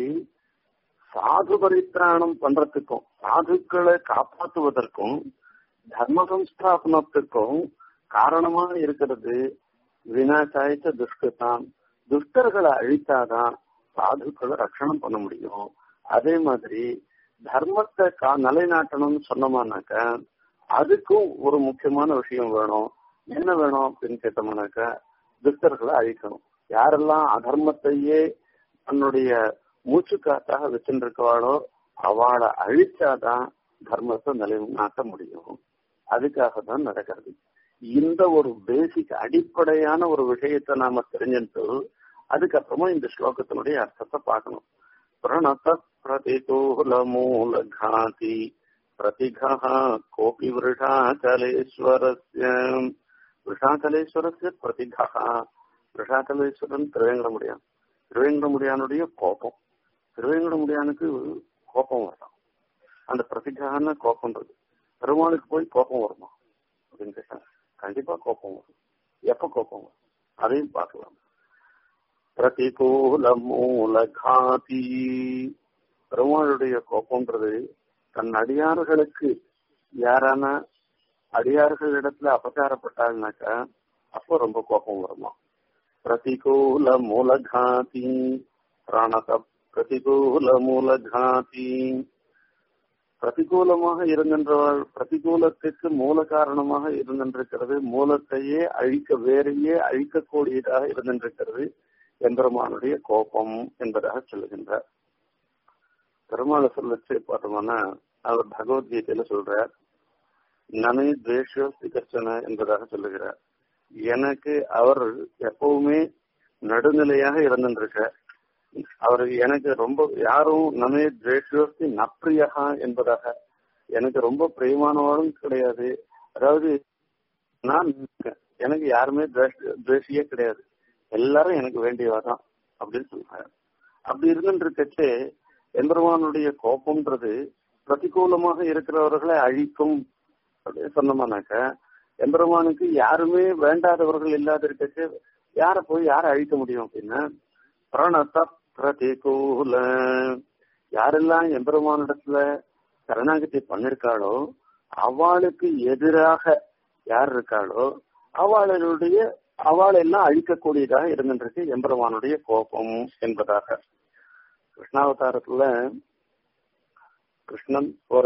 சாது பரித்ராணம் பண்றதுக்கும் சாதுக்களை காப்பாற்றுவதற்கும் தர்ம சம்ஸ்தாபனத்துக்கும் காரணமா இருக்கிறது வினாசாய்த்த துஷ்கதான் துஷ்டர்களை அழித்தாதான் சாதுக்களை ரட்சணம் பண்ண முடியும் அதே மாதிரி தர்மத்தை கா நிலைநாட்டணும்னு சொன்னோம்னாக்க அதுக்கும் ஒரு முக்கியமான விஷயம் வேணும் என்ன வேணும் அப்படின்னு கேட்டோம்னாக்க துஷ்டர்களை அழிக்கணும் யாரெல்லாம் அதர்மத்தையே தன்னுடைய மூச்சு காத்தாக வச்சுருக்கவாளோ அவளை அழிச்சாதான் தர்மத்தை நிலைநாட்ட முடியும் அதுக்காக தான் நடக்கிறது இந்த ஒரு பேசிக் அடிப்படையான ஒரு விஷயத்தை நாம தெரிஞ்சுட்டு அதுக்கப்புறமா இந்த ஸ்லோகத்தினுடைய அர்த்தத்தை பார்க்கணும் பிரணத பிரதிகூல மூல காதி பிரதிகா கோபி விருஷாச்சலேஸ்வரஸ்ய விருஷாச்சலேஸ்வரஸ்ய பிரதிகா விருஷாச்சலேஸ்வரன் திருவேங்கடமுடியான் திருவேங்கடமுடியானுடைய கோபம் திருவேங்கடமுடியானுக்கு கோபம் வரலாம் அந்த பிரதிகான கோபம்ன்றது பெருமாளுக்கு போய் கோபம் வருமா அப்படின்னு கேட்டாங்க கண்டிப்பா கோபம் வரும் எப்ப கோபம் வரும் அதையும் பார்க்கலாம் பிரதிகூல மூல காதி பெருமாளுடைய கோபம்ன்றது தன் அடியார்களுக்கு யாரான அடியார்கள் இடத்துல அபச்சாரப்பட்டாங்கனாக்கா அப்போ ரொம்ப கோபம் வருமா பிரதிகூல மூலகாதி பிராணத பிரதிகூல மூலகாதி பிரதிகூலமாக இருக்கின்றவள் பிரதிகூலத்துக்கு மூல காரணமாக இருந்திருக்கிறது மூலத்தையே அழிக்க வேறையே அழிக்கக்கூடியதாக இருந்திருக்கிறது எம்பெருமானுடைய கோபம் என்பதாக சொல்லுகின்றார் பெருமாளை சொல்லச்சு பார்த்தோம்னா அவர் பகவத்கீதையில சொல்றார் நனை துவேஷோ சிகர்ச்சன என்பதாக சொல்லுகிறார் எனக்கு அவர் எப்பவுமே நடுநிலையாக இருந்திருக்கார் அவர் எனக்கு ரொம்ப யாரும் நமே துவேஷோஸ்தி நப்ரியகா என்பதாக எனக்கு ரொம்ப பிரியமானவரும் கிடையாது அதாவது நான் எனக்கு யாருமே துவேஷியே கிடையாது எல்லாரும் எனக்கு வேண்டியவாதான் அப்படின்னு சொல்றாரு அப்படி இருந்துருக்கச்சே எம்பெருமானுடைய கோபம்ன்றது பிரதிகூலமாக இருக்கிறவர்களை அழிக்கும் அப்படின்னு சொன்னோம்னாக்க எம்பெருமானுக்கு யாருமே வேண்டாதவர்கள் இல்லாத இருக்கச்சு யார போய் யாரை அழிக்க முடியும் அப்படின்னா பிரணத்த பிரதிகூல யாரெல்லாம் எம்பெருமானிடத்துல சரணாகதி பண்ணிருக்காளோ அவளுக்கு எதிராக யார் இருக்காளோ அவளுடைய அவள் எல்லாம் அழிக்கக்கூடியதாக இருந்துருக்கு எம்பெருமானுடைய கோபம் என்பதாக கிருஷ்ணாவதாரத்துல கிருஷ்ணன் போற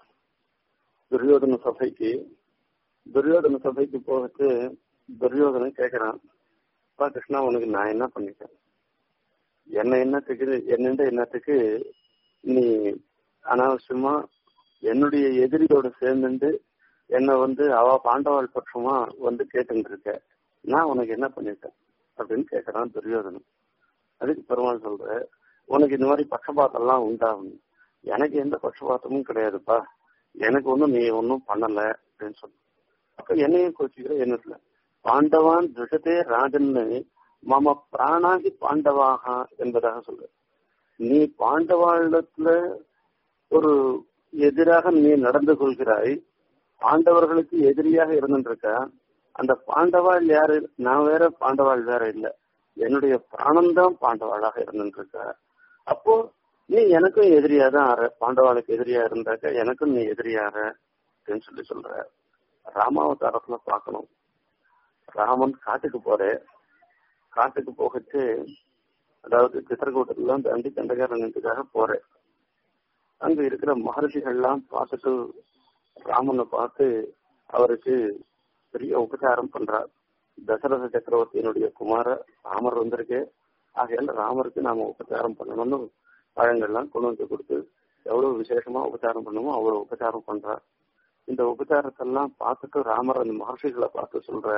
துரியோதன சபைக்கு துரியோதன சபைக்கு போகிறது துரியோதனை கேட்கிறான் அப்பா கிருஷ்ணா உனக்கு நான் என்ன பண்ணிட்டேன் என்ன என்னத்துக்கு என்னண்ட என்னத்துக்கு நீ அனாவசியமா என்னுடைய எதிரியோட சேர்ந்துட்டு என்ன வந்து அவ பாண்டவாள் பட்சமா வந்து கேட்டுட்டு இருக்க நான் உனக்கு என்ன பண்ணிட்டேன் அப்படின்னு கேட்கறான் துரியோதனன் அதுக்கு பெருமாள் சொல்ற உனக்கு இந்த மாதிரி பட்சபாத்தம் எல்லாம் உண்டாகும் எனக்கு எந்த பட்சபாத்தமும் கிடையாதுப்பா எனக்கு ஒண்ணும் நீ ஒன்னும் பண்ணல அப்படின்னு சொன்ன அப்ப என்னையும் கோச்சிக்கிற என்ன இல்ல பாண்டவான் திருஷத்தே ராஜன்னு மம பிராணாகி பாண்டவாக என்பதாக சொல்ற நீ பாண்டவாளத்துல ஒரு எதிராக நீ நடந்து கொள்கிறாய் பாண்டவர்களுக்கு எதிரியாக இருந்துருக்க அந்த பாண்டவாள் யாரு நான் வேற பாண்டவாள் வேற இல்ல என்னுடைய பிராணம்தான் பாண்டவாளாக இருந்துருக்க அப்போ நீ எனக்கும் எதிரியா தான் ஆற பாண்டவாளுக்கு எதிரியா இருந்தாக்க எனக்கும் நீ எதிரியாற அப்படின்னு சொல்லி சொல்ற ராமாவதாரத்துல பார்க்கணும் ராமன் காட்டுக்கு போற காட்டுக்கு போகச்சு அதாவது சித்திரக்கூட்டத்துல தாண்டி தண்டகாரண்யத்துக்காக போறேன் அங்க இருக்கிற மகர்ஷிகள்லாம் பார்த்துட்டு ராமனை பார்த்து அவருக்கு பெரிய உபச்சாரம் பண்றார் தசரத சக்கரவர்த்தியினுடைய குமார ராமர் வந்திருக்கு ஆகையால ராமருக்கு நாம உபச்சாரம் பண்ணணும்னு பழங்கள்லாம் கொண்டு வந்து கொடுத்து எவ்வளவு விசேஷமா உபச்சாரம் பண்ணணுமோ அவ்வளவு உபச்சாரம் பண்றார் இந்த உபச்சாரத்தெல்லாம் பார்த்துட்டு ராமர் அந்த மகர்ஷிகளை பார்த்து சொல்ற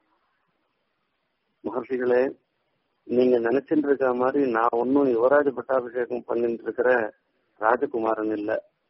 மகர்ஷிகளே நீங்க நினைச்சிட்டு இருக்க மாதிரி நான் ஒன்னும் யுவராஜ பட்டாபிஷேகம் பண்ணிட்டு இருக்கிற ராஜகுமாரன் இல்ல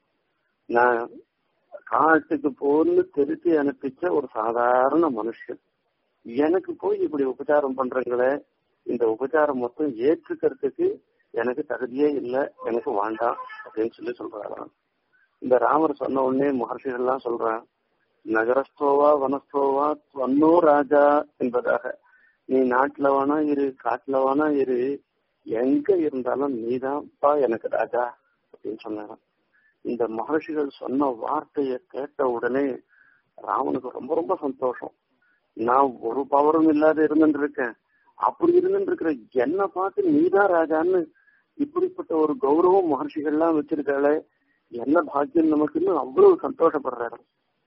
நான் காட்டுக்கு போன்னு திருத்தி அனுப்பிச்ச ஒரு சாதாரண மனுஷன் எனக்கு போய் இப்படி உபச்சாரம் பண்றீங்களே இந்த உபச்சாரம் மொத்தம் ஏற்றுக்கிறதுக்கு எனக்கு தகுதியே இல்லை எனக்கு வேண்டாம் அப்படின்னு சொல்லி சொல்றாராம் இந்த ராமர் சொன்ன உடனே மகர்ஷிகள்லாம் சொல்றான் நகரஸ்தோவா வனஸ்தோவா தொன்னோ ராஜா என்பதாக நீ நாட்டுல வேணா இரு காட்டுல வேணா இரு எங்க இருந்தாலும் நீதான்ப்பா எனக்கு ராஜா அப்படின்னு சொன்னாராம் இந்த மகர்ஷிகள் சொன்ன வார்த்தையை கேட்ட உடனே ராமனுக்கு ரொம்ப ரொம்ப சந்தோஷம் நான் ஒரு பவரும் இல்லாத இருந்துட்டு இருக்கேன் அப்படி இருந்துட்டு இருக்கிற என்ன பார்த்து நீதான் ராஜான்னு இப்படிப்பட்ட ஒரு கௌரவம் மகர்ஷிகள்லாம் வச்சிருக்காளே என்ன பாக்கியம் நமக்குன்னு அவ்வளவு சந்தோஷப்படுறாரு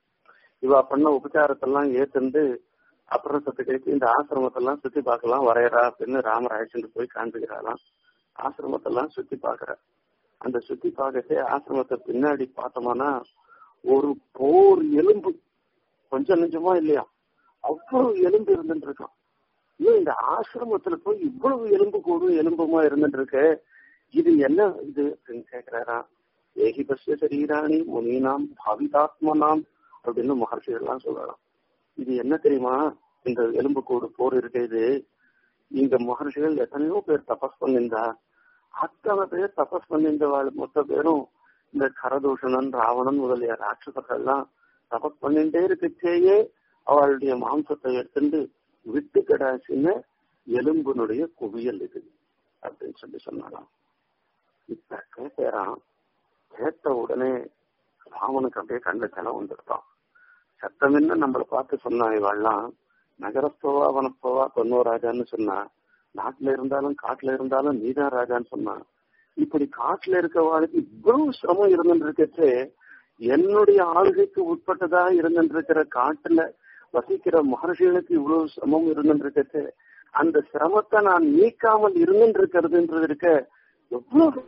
இவா பண்ண உபச்சாரத்தெல்லாம் ஏத்துண்டு அப்புறம் சத்து கழிச்சு இந்த ஆசிரமத்தெல்லாம் சுத்தி பார்க்கலாம் வரையறா அப்படின்னு ராமர் அழைச்சிட்டு போய் காண்பிக்கிறாராம் ஆசிரமத்தெல்லாம் சுத்தி பாக்குற அந்த சுத்தி பார்க்கச்சே ஆசிரமத்தை பின்னாடி பார்த்தோம்னா ஒரு போர் எலும்பு கொஞ்சம் நெஞ்சமா இல்லையா அவ்வளவு எலும்பு இருந்துட்டு இருக்கான் இன்னும் இந்த ஆசிரமத்துல போய் இவ்வளவு எலும்பு கூடும் எலும்புமா இருந்துட்டு இருக்கு இது என்ன இது அப்படின்னு கேக்குறாராம் ஏகி பஸ்ய சரீராணி முனீனாம் பாவிதாத்மனாம் அப்படின்னு மகர்ஷிகள் எல்லாம் சொல்லலாம் இது என்ன தெரியுமா இந்த எலும்பு கூடு போர் இருக்கு இது இந்த மகர்ஷிகள் எத்தனையோ பேர் தபஸ் பண்ணிருந்தா அத்தனை பேர் தபஸ் பண்ணிருந்தவாள் மொத்த பேரும் இந்த கரதூஷணன் ராவணன் முதலிய ராட்சசர்கள்லாம் தபஸ் பண்ணிட்டே இருக்கச்சேயே அவளுடைய மாம்சத்தை எடுத்துட்டு விட்டு கடாசின எலும்பினுடைய குவியல் இது அப்படின்னு சொல்லி சொன்னாலாம் இப்ப கேட்கிறான் கேட்ட உடனே ராமனுக்கு அப்படியே கண்ட செலவு வந்துருப்பான் சத்தமின்னு நம்மளை பார்த்து சொன்னா இவாள்லாம் நகரஸ்தோவா வனஸ்தோவா தொன்னோ ராஜான்னு சொன்னா நாட்டுல இருந்தாலும் காட்டுல இருந்தாலும் நீதான் ராஜான்னு சொன்னா இப்படி காட்டுல இருக்கவாளுக்கு இவ்வளவு சிரமம் இருந்துட்டு இருக்கச்சு என்னுடைய ஆளுகைக்கு உட்பட்டதா இருந்துட்டு இருக்கிற காட்டுல வசிக்கிற மகர்ஷிகளுக்கு இவ்வளவு சிரமம் இருந்துட்டு இருக்கச்சு அந்த சிரமத்தை நான் நீக்காமல் இருந்துட்டு இருக்கிறதுன்றது இருக்க எவ்வளவு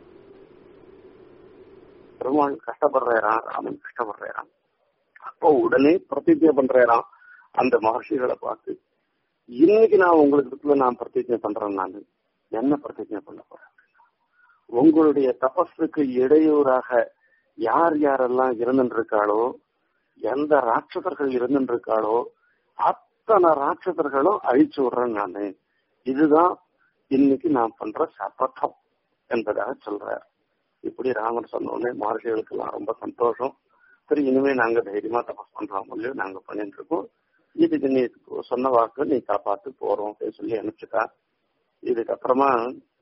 பெருமாள் கஷ்டப்படுறாராம் ராமன் கஷ்டப்படுறாராம் அப்போ உடனே பிரதிஜை பண்றாராம் அந்த மகர்ஷிகளை பார்த்து இன்னைக்கு நான் உங்களுக்கு நான் பிரதிஜை பண்றேன் நான் என்ன பிரதிஜை பண்ண போறேன் உங்களுடைய தபஸுக்கு இடையூறாக யார் யாரெல்லாம் இருந்துட்டு இருக்காளோ எந்த ராட்சசர்கள் இருந்துட்டு இருக்காளோ அத்தனை ராட்சசர்களும் அழிச்சு விடுறேன் நானு இதுதான் இன்னைக்கு நான் பண்ற சபதம் என்பதாக சொல்றார் இப்படி ராமர் சொன்ன உடனே மகர்ஷிகளுக்கு எல்லாம் ரொம்ப சந்தோஷம் சரி இனிமே நாங்க தைரியமா தபஸ் பண்றோம் இல்லையோ நாங்க பண்ணிட்டு இருக்கோம் இதுக்கு நீ சொன்ன வாக்கு நீ காப்பாத்து போறோம் அப்படின்னு சொல்லி அனுப்பிச்சுட்டா இதுக்கப்புறமா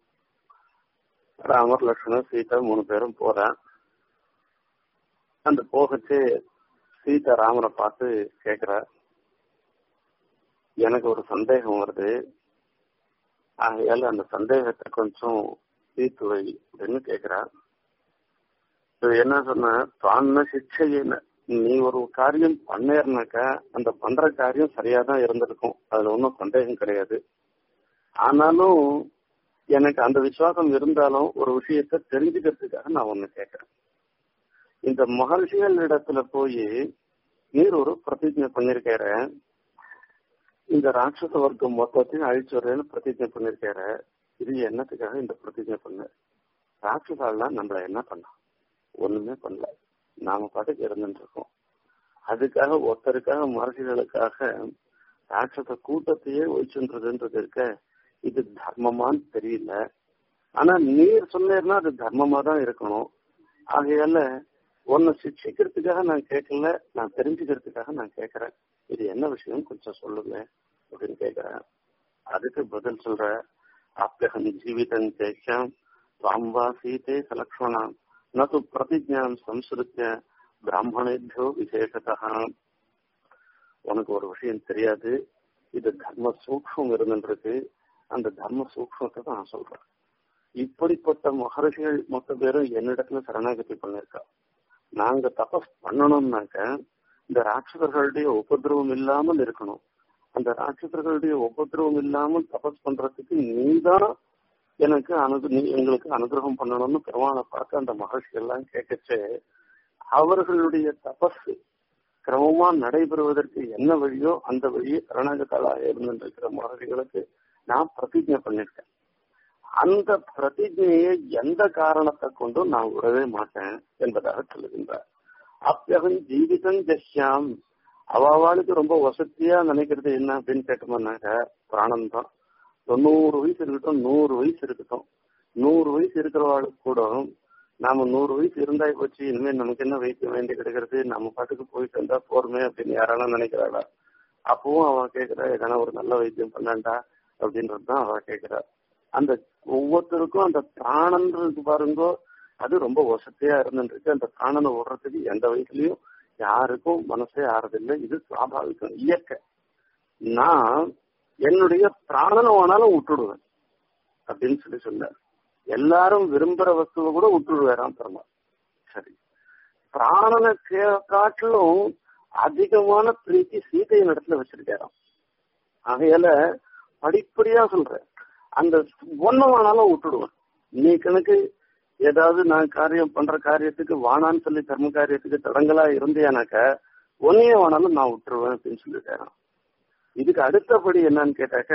ராமர் லட்சுமணன் சீதா மூணு பேரும் போறேன் அந்த போகச்சு சீதா ராமரை பார்த்து கேக்குற எனக்கு ஒரு சந்தேகம் வருது ஆகையால அந்த சந்தேகத்தை கொஞ்சம் தீர்த்து வை அப்படின்னு கேக்குறா என்ன சொன்ன தான சிக்ஷையின நீ ஒரு காரியம் பண்ணேர்னாக்கா அந்த பண்ற காரியம் சரியா தான் இருந்திருக்கும் அதுல ஒன்றும் சந்தேகம் கிடையாது ஆனாலும் எனக்கு அந்த விசுவாசம் இருந்தாலும் ஒரு விஷயத்த தெரிஞ்சுக்கிறதுக்காக நான் ஒண்ணு கேட்கிறேன் இந்த மகர்ஷிகள் இடத்துல போய் நீர் ஒரு பிரதிஜை பண்ணிருக்கார இந்த ராட்சச வர்க்கம் மொத்தத்தையும் அழிச்சு வரேன்னு பிரதிஜை பண்ணிருக்கார இது என்னத்துக்காக இந்த பிரதிஜை பண்ண ராட்சசாலாம் நம்மள என்ன பண்ணா ஒண்ணுமே பண்ணல நாம பாட்டுக்கு இருந்துட்டு இருக்கோம் அதுக்காக ஒருத்தருக்காக மகர்ஷிகளுக்காக ராட்சச கூட்டத்தையே ஒழிச்சுன்றதுன்றது இருக்க இது தர்மமான்னு தெரியல ஆனா நீர் சொன்னேர்னா அது தர்மமா தான் இருக்கணும் ஆகையால உன்னை சிக்ஷிக்கிறதுக்காக நான் கேட்கல நான் தெரிஞ்சுக்கிறதுக்காக நான் கேட்கறேன் இது என்ன விஷயம் கொஞ்சம் சொல்லுங்க அப்படின்னு கேட்கிறேன் அதுக்கு பதில் சொல்ற ஆப்யகம் ஜீவிதம் தேக்கியம் துவாம்பா சீதே சலக்ஷணம் நது பிரதிஜாம் சம்ஸ்கிருத்திய பிராமணேபியோ விசேஷதா உனக்கு ஒரு விஷயம் தெரியாது இது தர்ம சூக்ஷம் இருந்துருக்கு அந்த தர்ம சூக்ஷத்தை தான் நான் சொல்றேன் இப்படிப்பட்ட மகர்ஷிகள் மொத்த பேரும் என்னிடத்துல சரணாகதி பண்ணிருக்கா நாங்க தபஸ் பண்ணணும்னாக்க இந்த ராட்சசர்களுடைய உபதிரவம் இல்லாமல் இருக்கணும் அந்த ராட்சசர்களுடைய உபதிரவம் இல்லாமல் தபஸ் பண்றதுக்கு நீதான் எனக்கு அனுகு நீ எங்களுக்கு அனுகிரகம் பண்ணணும்னு பெருமாளை பார்த்து அந்த மகர்ஷி எல்லாம் கேட்கச்சு அவர்களுடைய தபஸ் கிரமமா நடைபெறுவதற்கு என்ன வழியோ அந்த வழியை கருணாகத்தாலா இருந்திருக்கிற மகர்ஷிகளுக்கு நான் பிரதிஜை பண்ணிருக்கேன் அந்த பிரதிஜையை எந்த காரணத்தை கொண்டும் நான் விடவே மாட்டேன் என்பதாக சொல்லுகின்றார் அப்பியகம் ஜீவிதம் ஜஷ்யாம் அவாவாளுக்கு ரொம்ப வசதியா நினைக்கிறது என்ன அப்படின்னு கேட்டோம்னாக்க பிராணம் தான் தொண்ணூறு வயசு இருக்கட்டும் நூறு வயசு இருக்கட்டும் நூறு வயசு இருக்கிறவாளுக்கு கூட நாம நூறு வயசு இருந்தா போச்சு இனிமே நமக்கு என்ன வைத்தியம் வேண்டி கிடைக்கிறது நம்ம பாட்டுக்கு போயிட்டு இருந்தா போருமே அப்படின்னு யாராலும் நினைக்கிறாளா அப்பவும் அவ கேக்குறா எதனா ஒரு நல்ல வைத்தியம் பண்ணாண்டா அப்படின்றதுதான் அவ கேக்குறா அந்த ஒவ்வொருத்தருக்கும் அந்த பிராணன்றது பாருங்கோ அது ரொம்ப வசதியா இருந்துருக்கு அந்த பிராணனை ஓடுறதுக்கு எந்த வயசுலயும் யாருக்கும் மனசே ஆறதில்லை இது சுவாபாவிகம் இயற்கை நான் என்னுடைய பிராணனை வேணாலும் விட்டுடுவேன் அப்படின்னு சொல்லி சொன்னார் எல்லாரும் விரும்புற வஸ்துவை கூட விட்டுடுவாராம் பெருமா சரி பிராணனை காட்டிலும் அதிகமான பிரீத்தி சீதையின் இடத்துல வச்சிருக்காராம் ஆகையால படிப்படியா சொல்றேன் அந்த ஒன்ன வேணாலும் விட்டுடுவேன் நீ கணக்கு ஏதாவது நான் காரியம் பண்ற காரியத்துக்கு வானான்னு சொல்லி தர்ம காரியத்துக்கு தடங்களா இருந்தேனாக்க ஒன்னையே வேணாலும் நான் விட்டுருவேன் அப்படின்னு சொல்லிட்டேன் இதுக்கு அடுத்தபடி என்னன்னு கேட்டாக்க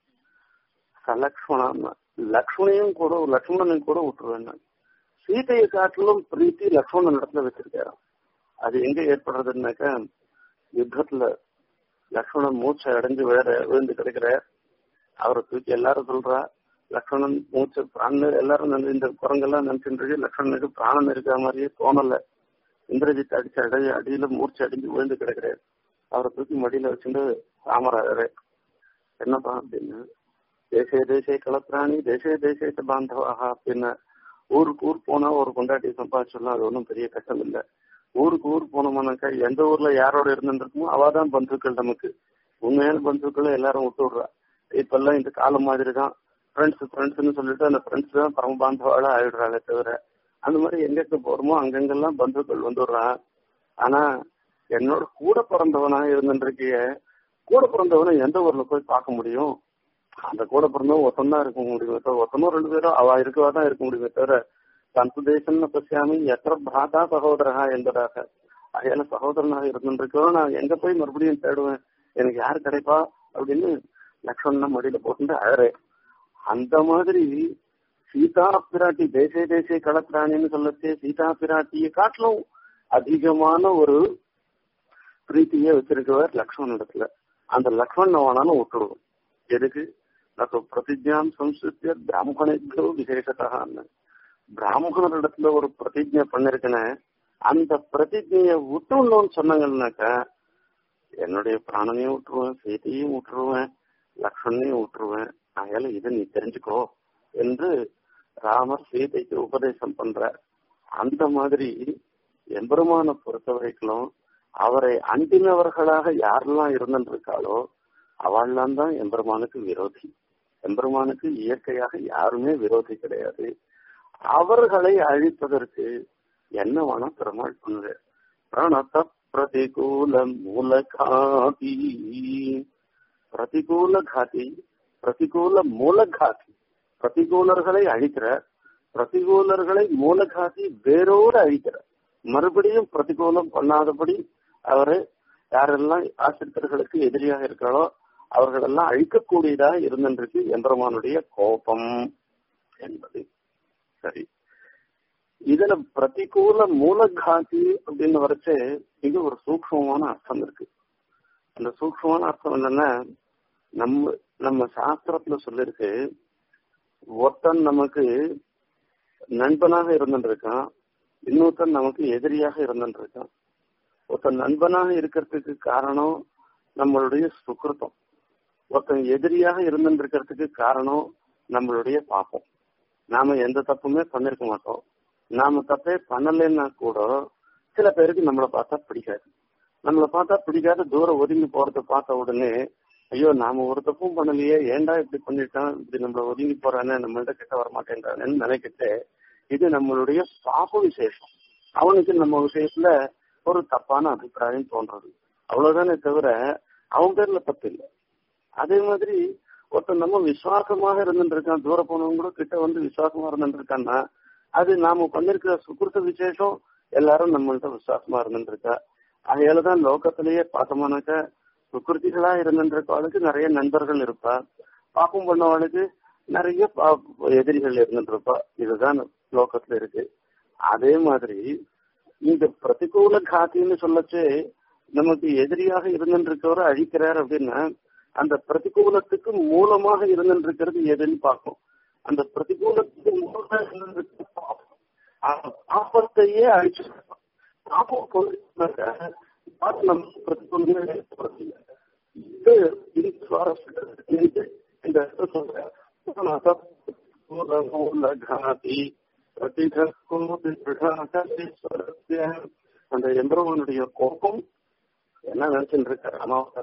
சலக்ஷ்மணன் லக்ஷ்மணையும் கூட லக்ஷ்மணனையும் கூட விட்டுருவேன் நான் சீதையை காட்டிலும் பிரீத்தி லக்ஷ்மணன் இடத்துல வச்சிருக்காராம் அது எங்க ஏற்படுறதுன்னாக்க யுத்தத்துல லக்ஷ்மணன் மூச்சை அடைஞ்சு வேற விழுந்து கிடைக்கிற அவரை தூக்கி எல்லாரும் சொல்றா லக்ஷ்மணன் மூச்சு பிராணன் எல்லாரும் இந்த குரங்கெல்லாம் நினைச்சுட்டு லக்ஷ்மணனுக்கு பிராணன் இருக்கிற மாதிரியே தோணல இந்திரஜித் அடிச்ச அடி அடியில மூச்சு அடிஞ்சு விழுந்து கிடக்குறாரு அவரை தூக்கி மடியில வச்சுட்டு ராமராஜரே என்னப்பா அப்படின்னு தேசே தேசே கலப்பிராணி தேசே தேசே பாந்தவாக அப்படின்னு ஊருக்கு ஊர் போனா ஒரு கொண்டாட்டி சம்பாதிச்சிடலாம் அது ஒன்றும் பெரிய கஷ்டம் இல்லை ஊருக்கு ஊர் போனோம்னாக்கா எந்த ஊர்ல யாரோட இருந்துருக்குமோ அவாதான் பந்துக்கள் நமக்கு உண்மையான பந்துக்களை எல்லாரும் விட்டு விடுறா இப்பெல்லாம் இந்த காலம் மாதிரி தான் ஃப்ரெண்ட்ஸ் ஃப்ரெண்ட்ஸ்னு சொல்லிட்டு அந்த ஃப்ரெண்ட்ஸ் தான் பரம பாந்தவாளா ஆயிடுறாங்க தவிர அந்த மாதிரி எங்கெங்க போறோமோ அங்கங்கெல்லாம் பந்துக்கள் வந்துடுறான் ஆனா என்னோட கூட பிறந்தவனா இருந்துருக்கிய கூட பிறந்தவனை எந்த ஊர்ல போய் பார்க்க முடியும் அந்த கூட பிறந்தவன் ஒத்தம் தான் இருக்க முடியுமே தவிர ஒத்தனும் ரெண்டு பேரும் அவ இருக்கவா தான் இருக்க முடியுமே தவிர தன்சுதேசம் பசியாமி எத்த பிராதா சகோதரகா என்பதாக அதையால சகோதரனாக இருந்துருக்கோம் நான் எங்க போய் மறுபடியும் தேடுவேன் எனக்கு யார் கிடைப்பா அப்படின்னு லக்ஷ்மணன் மடியில போட்டு அழறேன் அந்த மாதிரி சீதா பிராட்டி தேசே தேசே களப்பிராணின்னு சொல்லச்சே சீதா பிராட்டியை காட்டிலும் அதிகமான ஒரு பிரீத்தியை வச்சிருக்கவர் லக்ஷ்மண் இடத்துல அந்த லக்ஷ்மண் வேணாலும் விட்டுடுவோம் எதுக்கு నాకు பிரதிஜாம் சம்ஸ்கிருத்திய பிராமணேபியோ விசேஷத்தான்னு பிராமணர் இடத்துல ஒரு பிரதிஜை பண்ணிருக்கேன் அந்த பிரதிஜையை விட்டுணும்னு சொன்னாங்கன்னாக்கா என்னுடைய பிராணனையும் விட்டுருவேன் சீதையும் விட்டுருவேன் லக்ஷ்மணையும் விட்டுருவேன் அதனால இதை நீ தெரிஞ்சுக்கோ என்று ராமர் சீதைக்கு உபதேசம் பண்ற அந்த மாதிரி எம்பெருமானை பொறுத்த வரைக்கும் அவரை அண்டினவர்களாக யாரெல்லாம் இருந்திருக்காளோ அவள்லாம் தான் எம்பெருமானுக்கு விரோதி எம்பெருமானுக்கு இயற்கையாக யாருமே விரோதி கிடையாது அவர்களை அழிப்பதற்கு என்ன வேணா பெருமாள் பண்ணுற பிரணத பிரதிகூல மூலகாதி பிரதிகூல காதி பிரதிகூல மூலகாதி பிரதிகூலர்களை அழிக்கிற பிரதிகூலர்களை மூலகாதி வேரோடு அழிக்கிற மறுபடியும் பிரதிகூலம் பண்ணாதபடி அவரை யாரெல்லாம் ஆசிரியர்களுக்கு எதிரியாக இருக்கிறாளோ அவர்களெல்லாம் அழிக்கக்கூடியதாக இருந்திருக்கு எம்பெருமானுடைய கோபம் என்பது சரி இதுல பிரதிகூல மூலகாதி அப்படின்னு வரைச்சு இது ஒரு சூக்மமான அர்த்தம் இருக்கு அந்த சூக்மமான அர்த்தம் என்னன்னா நம்ம நம்ம சாஸ்திரத்துல சொல்லிருக்கு ஒருத்தன் நமக்கு நண்பனாக இருந்துருக்கான் இன்னொருத்தன் நமக்கு எதிரியாக இருந்துருக்கான் ஒருத்தன் நண்பனாக இருக்கிறதுக்கு காரணம் நம்மளுடைய சுக்கிருத்தம் ஒருத்தன் எதிரியாக இருந்துருக்கிறதுக்கு காரணம் நம்மளுடைய பாப்பம் நாம எந்த தப்புமே பண்ணிருக்க மாட்டோம் நாம தப்பே பண்ணலைன்னா கூட சில பேருக்கு நம்மளை பார்த்தா பிடிக்காது நம்மளை பார்த்தா பிடிக்காத தூரம் ஒதுங்கி போறத பார்த்த உடனே ஐயோ நாம ஒரு தப்பும் பண்ணலையே ஏன்டா இப்படி பண்ணிட்டான் இப்படி நம்மள ஒதுங்கி போறானே நம்மள்ட்ட கிட்ட வர மாட்டேன்றானேன்னு நினைக்கிட்டு இது நம்மளுடைய பாப விசேஷம் அவனுக்கு நம்ம விஷயத்துல ஒரு தப்பான அபிப்பிராயம் தோன்றது அவ்வளவுதானே தவிர அவன் பேர்ல தப்பு இல்லை அதே மாதிரி ஒருத்தன் நம்ம விசுவாசமாக இருந்துருக்கான் தூர போனவங்க கூட கிட்ட வந்து விசுவாசமா இருந்துருக்கான்னா அது நாம பண்ணிருக்கிற சுக்கிருத்த விசேஷம் எல்லாரும் நம்மள்ட்ட விசுவாசமா இருந்துருக்கா அதையாலதான் லோகத்திலேயே பார்த்தோம்னாக்க சுக்கிருத்திகளா இருந்துருக்கவளுக்கு நிறைய நண்பர்கள் இருப்பா பாப்பம் பண்ணவளுக்கு நிறைய எதிரிகள் இருந்துட்டு இருப்பா இதுதான் லோகத்துல இருக்கு அதே மாதிரி இந்த பிரதிகூல காத்தின்னு சொல்லச்சு நமக்கு எதிரியாக இருந்துருக்கவரை அழிக்கிறார் அப்படின்னா அந்த பிரதிகூலத்துக்கு மூலமாக இருந்துருக்கிறது எதுன்னு பார்க்கும் அந்த பிரதிகூலத்துக்கு மூலமாக இருந்திருக்கிற பாப்பத்தையே அழிச்சு பாப்பம் போயிருந்தாக்க நமக்கு பிரதிகூலமே ஏற்படுறதில்லை இது இது சுவாரஸ்யம் இந்த சொல்றேன் அந்த எம்பரவனுடைய கோபம் என்ன நினைச்சுட்டு இருக்காரு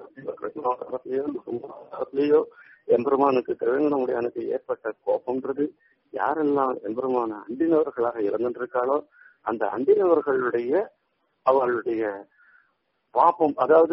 அமாவசரத்திலேயோ எம்பெருமானுக்கு கிழங்கனமுடையானுக்கு ஏற்பட்ட கோபம்ன்றது யாரெல்லாம் எம்பெருமான அண்டினவர்களாக இருந்திருக்காளோ அந்த அண்டினவர்களுடைய அவர்களுடைய பாப்பம் அதாவது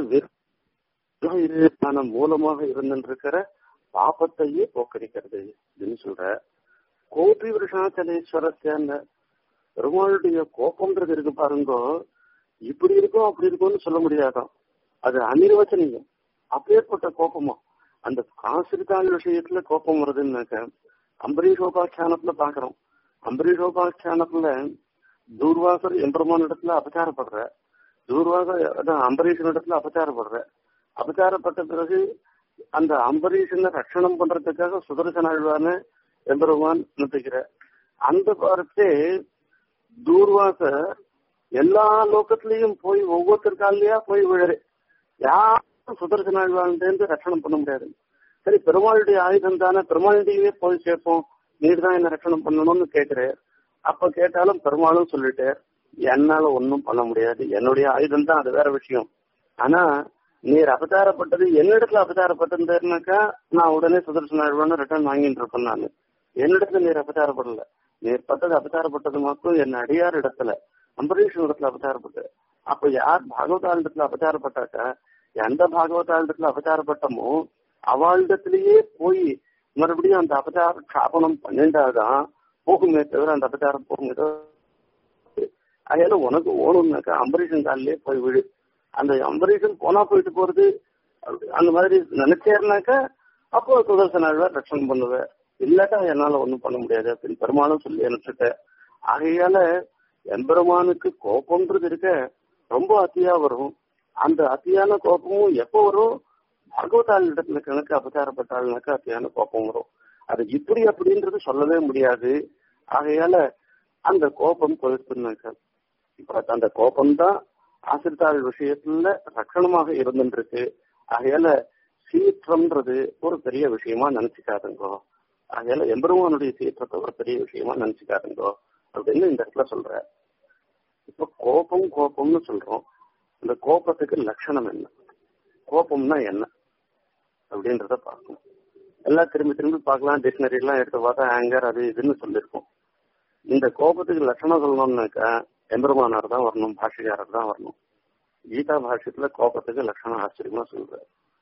வெறும் மூலமாக இருந்திருக்கிற பாப்பத்தையே போக்கடிக்கிறது அப்படின்னு சொல்ற கோபி விருஷாச்சலேஸ்வரத்திய பெருமாளுடைய கோபம்ன்றது இருக்கு பாருங்கோ இப்படி இருக்கும் அப்படி இருக்கும்னு சொல்ல முடியாதான் அது அனிர்வச்சனீயம் அப்பேற்பட்ட கோபமா அந்த காசிரிதாள் விஷயத்துல கோபம் வருதுன்னாக்க அம்பரீஷோபாக்கியானத்துல பாக்குறோம் அம்பரீஷோபாக்கியானத்துல தூர்வாசர் எம்பெருமான இடத்துல அபச்சாரப்படுற தூர்வாசர் அதான் அம்பரீஷன் இடத்துல அபச்சாரப்படுற அபச்சாரப்பட்ட பிறகு அந்த அம்பரீஷனை ரட்சணம் பண்றதுக்காக சுதர்சனாழ்வான எம்பெருமான் நிறுத்திக்கிற அந்த பார்த்து தூர்வாசர் எல்லா லோகத்திலையும் போய் ஒவ்வொருத்தர் காலிலையா போய் விழரு யாரும் சுதர்சனாழ்வான்ட்டு ரட்சணம் பண்ண முடியாது சரி பெருமாளுடைய ஆயுதம் தானே பெருமாளுடையவே போய் சேர்ப்போம் நீர் தான் என்ன ரட்சணம் பண்ணணும்னு கேட்கிறேன் அப்ப கேட்டாலும் பெருமாளும் சொல்லிட்டு என்னால ஒன்னும் பண்ண முடியாது என்னுடைய ஆயுதம் தான் அது வேற விஷயம் ஆனா நீர் அவதாரப்பட்டது என்னிடத்துல அவதாரப்பட்டிருந்தாருனாக்கா நான் உடனே சுதர்சனாழ்வான்னு ரிட்டர்ன் வாங்கிட்டு இருப்பேன் நான் என்னிடத்துல நீர் அவதாரப்படல நீர் பட்டது அவதாரப்பட்டது மட்டும் என் அடியார் இடத்துல அம்பரீஷன் இடத்துல அவதாரப்பட்டு அப்ப யார் பாகவதால் இடத்துல அவதாரப்பட்டாக்கா எந்த பாகவதால் இடத்துல அவதாரப்பட்டமோ அவளிடத்திலேயே போய் மறுபடியும் அந்த அவதார ஸ்தாபனம் பண்ணிண்டாதான் போகுமே தவிர அந்த அவதாரம் போகுமே தவிர அதனால உனக்கு ஓணும்னாக்கா அம்பரீஷன் காலிலே போய் விழு அந்த அம்பரீஷன் போனா போயிட்டு போறது அந்த மாதிரி நினைச்சேர்னாக்கா அப்போ சுதர்சனாழ்வார் ரட்சணம் பண்ணுவேன் இல்லாட்டா என்னால ஒண்ணும் பண்ண முடியாது அப்படின்னு பெருமானும் சொல்லி அனுப்பிச்சுட்டேன் ஆகையால எம்பெருமானுக்கு கோபம்ன்றது இருக்க ரொம்ப அத்தியா வரும் அந்த அத்தியான கோபமும் எப்போ வரும் பகவதாள் இடத்துல கணக்கு அபச்சாரப்பட்டாள்னாக்கா அத்தியான கோபம் வரும் அது இப்படி அப்படின்றது சொல்லவே முடியாது ஆகையால அந்த கோபம் கொழுப்புனாக்க இப்ப அந்த கோபம்தான் ஆசிரித்தாள் விஷயத்துல ரட்சணமாக இருந்துருக்கு ஆகையால சீற்றம்ன்றது ஒரு பெரிய விஷயமா நினைச்சுக்காதுங்கோ ஆகையால எம்பெருமானுடைய சீற்றத்தை ஒரு பெரிய விஷயமா நினைச்சுக்காதுங்கோ அப்படின்னு இந்த இடத்துல சொல்ற இப்ப கோபம் கோபம்னு சொல்றோம் இந்த கோபத்துக்கு லட்சணம் என்ன கோபம்னா என்ன அப்படின்றத பார்க்கணும் எல்லாம் திரும்பி திரும்பி பார்க்கலாம் டிக்ஷனரி எல்லாம் எடுத்து பார்த்தா ஆங்கர் அது இதுன்னு சொல்லியிருக்கோம் இந்த கோபத்துக்கு லட்சணம் சொல்லணும்னாக்கா எம்பெருமானார் தான் வரணும் பாஷிகாரர் தான் வரணும் கீதா பாஷ்யத்துல கோபத்துக்கு லட்சணம் ஆச்சரியமா சொல்ற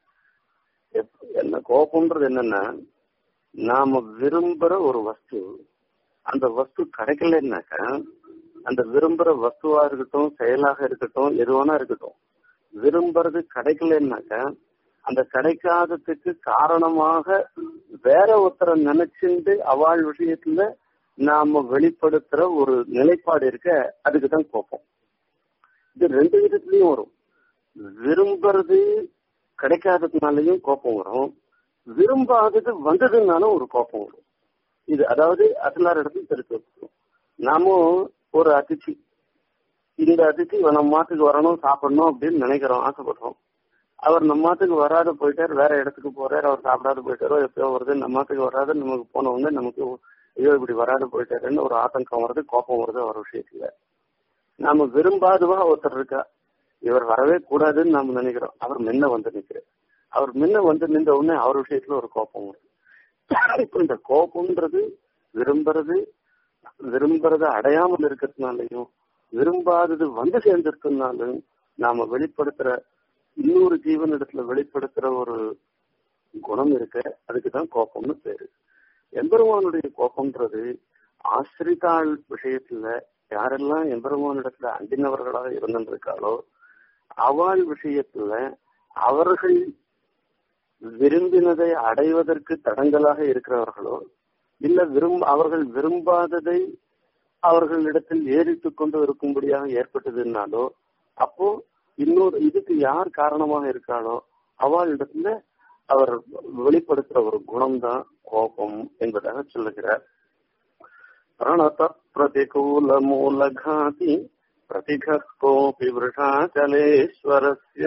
என்ன கோபம்ன்றது என்னன்னா நாம விரும்புற ஒரு வஸ்து அந்த வஸ்து கிடைக்கலன்னாக்கா அந்த விரும்புற வஸ்துவா இருக்கட்டும் செயலாக இருக்கட்டும் எதுவானா இருக்கட்டும் விரும்புறது கிடைக்கலன்னாக்க அந்த கிடைக்காததுக்கு காரணமாக வேற ஒருத்தரை நினைச்சுட்டு அவள் விஷயத்துல நாம வெளிப்படுத்துற ஒரு நிலைப்பாடு இருக்க அதுக்குதான் கோபம் இது ரெண்டு விதத்துலயும் வரும் விரும்புறது கிடைக்காததுனாலயும் கோபம் வரும் விரும்பாதது வந்ததுனாலும் ஒரு கோபம் வரும் இது அதாவது அசலார் இடத்துல தெரிஞ்சு வச்சுக்கணும் நாமும் ஒரு அதிர்ச்சி இந்த அதிர்ச்சி நம்ம மாட்டுக்கு வரணும் சாப்பிடணும் அப்படின்னு நினைக்கிறோம் ஆசைப்படுறோம் அவர் நம்ம மாட்டுக்கு வராத போயிட்டார் வேற இடத்துக்கு போறாரு அவர் சாப்பிடாத போயிட்டாரோ எப்பயோ வருது நம்ம மாட்டுக்கு வராது நமக்கு போன உடனே நமக்கு ஐயோ இப்படி வராது போயிட்டாருன்னு ஒரு ஆதங்கம் வருது கோபம் வருது அவர் விஷயத்துல நாம விரும்பாதவா ஒருத்தர் இருக்கா இவர் வரவே கூடாதுன்னு நாம நினைக்கிறோம் அவர் முன்ன வந்து நிக்கிறார் அவர் முன்ன வந்து நின்ற உடனே அவர் விஷயத்துல ஒரு கோபம் வருது இப்ப இந்த கோபம்ன்றது விரும்புறது விரும்புறத அடையாமல் இருக்கிறதுனாலையும் விரும்பாதது வந்து சேர்ந்திருக்கிறதுனாலும் நாம வெளிப்படுத்துற இன்னொரு ஜீவனிடத்துல வெளிப்படுத்துற ஒரு குணம் இருக்க அதுக்குதான் கோபம்னு பேரு எம்பெருமானுடைய கோபம்ன்றது ஆசிரிதாள் விஷயத்துல யாரெல்லாம் எம்பெருமானிடத்துல அண்டினவர்களாக இருந்திருக்காளோ அவள் விஷயத்துல அவர்கள் விரும்பினதை அடைவதற்கு தடங்கலாக இருக்கிறவர்களோ இல்ல விரும்ப அவர்கள் விரும்பாததை அவர்களிடத்தில் ஏறிட்டுக் கொண்டு இருக்கும்படியாக ஏற்பட்டதுனாலோ அப்போ இன்னொரு இதுக்கு யார் காரணமாக இருக்காளோ அவளிடத்துல அவர் வெளிப்படுத்துற ஒரு குணம்தான் கோபம் என்பதாக சொல்லுகிறார் பிரணத பிரதிகூல மூலகாதி பிரதிகோபி விருஷாச்சலேஸ்வரஸ்ய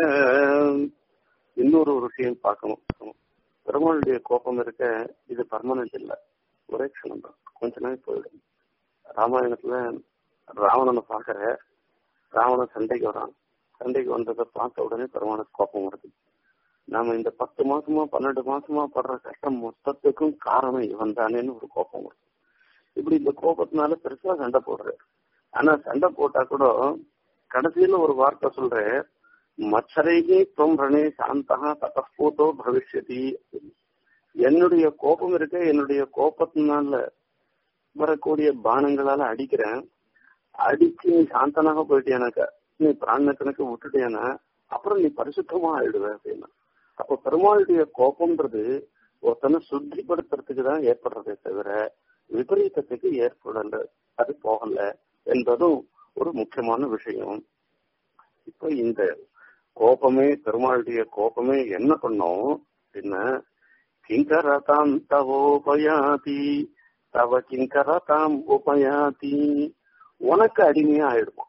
இன்னொரு ஒரு விஷயம் பார்க்கணும் பெருமாளுடைய கோபம் இருக்க இது பர்மனன்ட் இல்ல ஒரே க்ஷணம் தான் கொஞ்ச நாள் போயிடும் ராமாயணத்துல ராவணனை பாக்குற ராவணன் சண்டைக்கு வரான் சண்டைக்கு வந்ததை பார்த்த உடனே பெருமாளுக்கு கோபம் வருது நாம இந்த பத்து மாசமா பன்னெண்டு மாசமா படுற கஷ்டம் மொத்தத்துக்கும் காரணம் இவன் தானேன்னு ஒரு கோபம் வரும் இப்படி இந்த கோபத்தினால பெருசா சண்டை போடுறாரு ஆனா சண்டை போட்டா கூட கடைசியில ஒரு வார்த்தை சொல்ற மச்சரைகி தொம் ரணே சாந்தகா தபஸ்பூதோ பவிஷ்யதி என்னுடைய கோபம் இருக்க என்னுடைய கோபத்தினால வரக்கூடிய பானங்களால அடிக்கிறேன் அடிச்சு நீ சாந்தனாக போயிட்டியானாக்க நீ பிராண கணக்கு விட்டுட்டேனா அப்புறம் நீ பரிசுத்தமா ஆயிடுவ அப்படின்னா அப்ப பெருமாளுடைய கோபம்ன்றது ஒருத்தனை சுத்திப்படுத்துறதுக்கு தான் ஏற்படுறதே தவிர விபரீதத்துக்கு ஏற்படல அது போகல என்பதும் ஒரு முக்கியமான விஷயம் இப்ப இந்த கோபமே பெருமாளுடைய கோபமே என்ன பண்ணோம் அப்படின்னா கிங்கரதாம் தவோபயாதி தவ கிங்கரதாம் உபயாதி உனக்கு அடிமையா ஆயிடுவான்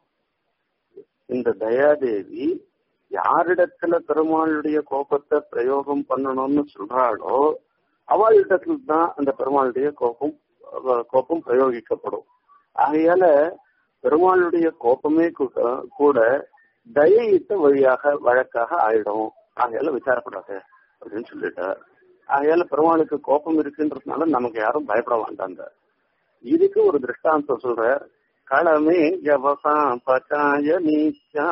இந்த தயாதேவி யாரிடத்துல பெருமாளுடைய கோபத்தை பிரயோகம் பண்ணணும்னு சொல்றாளோ அவளிடத்துல தான் அந்த பெருமாளுடைய கோபம் கோபம் பிரயோகிக்கப்படும் ஆகையால பெருமாளுடைய கோபமே கூட தயிட்ட வழியாக வழக்காக ஆயிடும் ஆகையால விசாரப்படாத அப்படின்னு சொல்லிட்டார் ஆகையால பெருமாளுக்கு கோபம் இருக்குன்றதுனால நமக்கு யாரும் பயப்பட வேண்டாங்க இதுக்கு ஒரு திருஷ்டாந்தம் சொல்ற களமே ஜவசா பச்சாய நீச்சா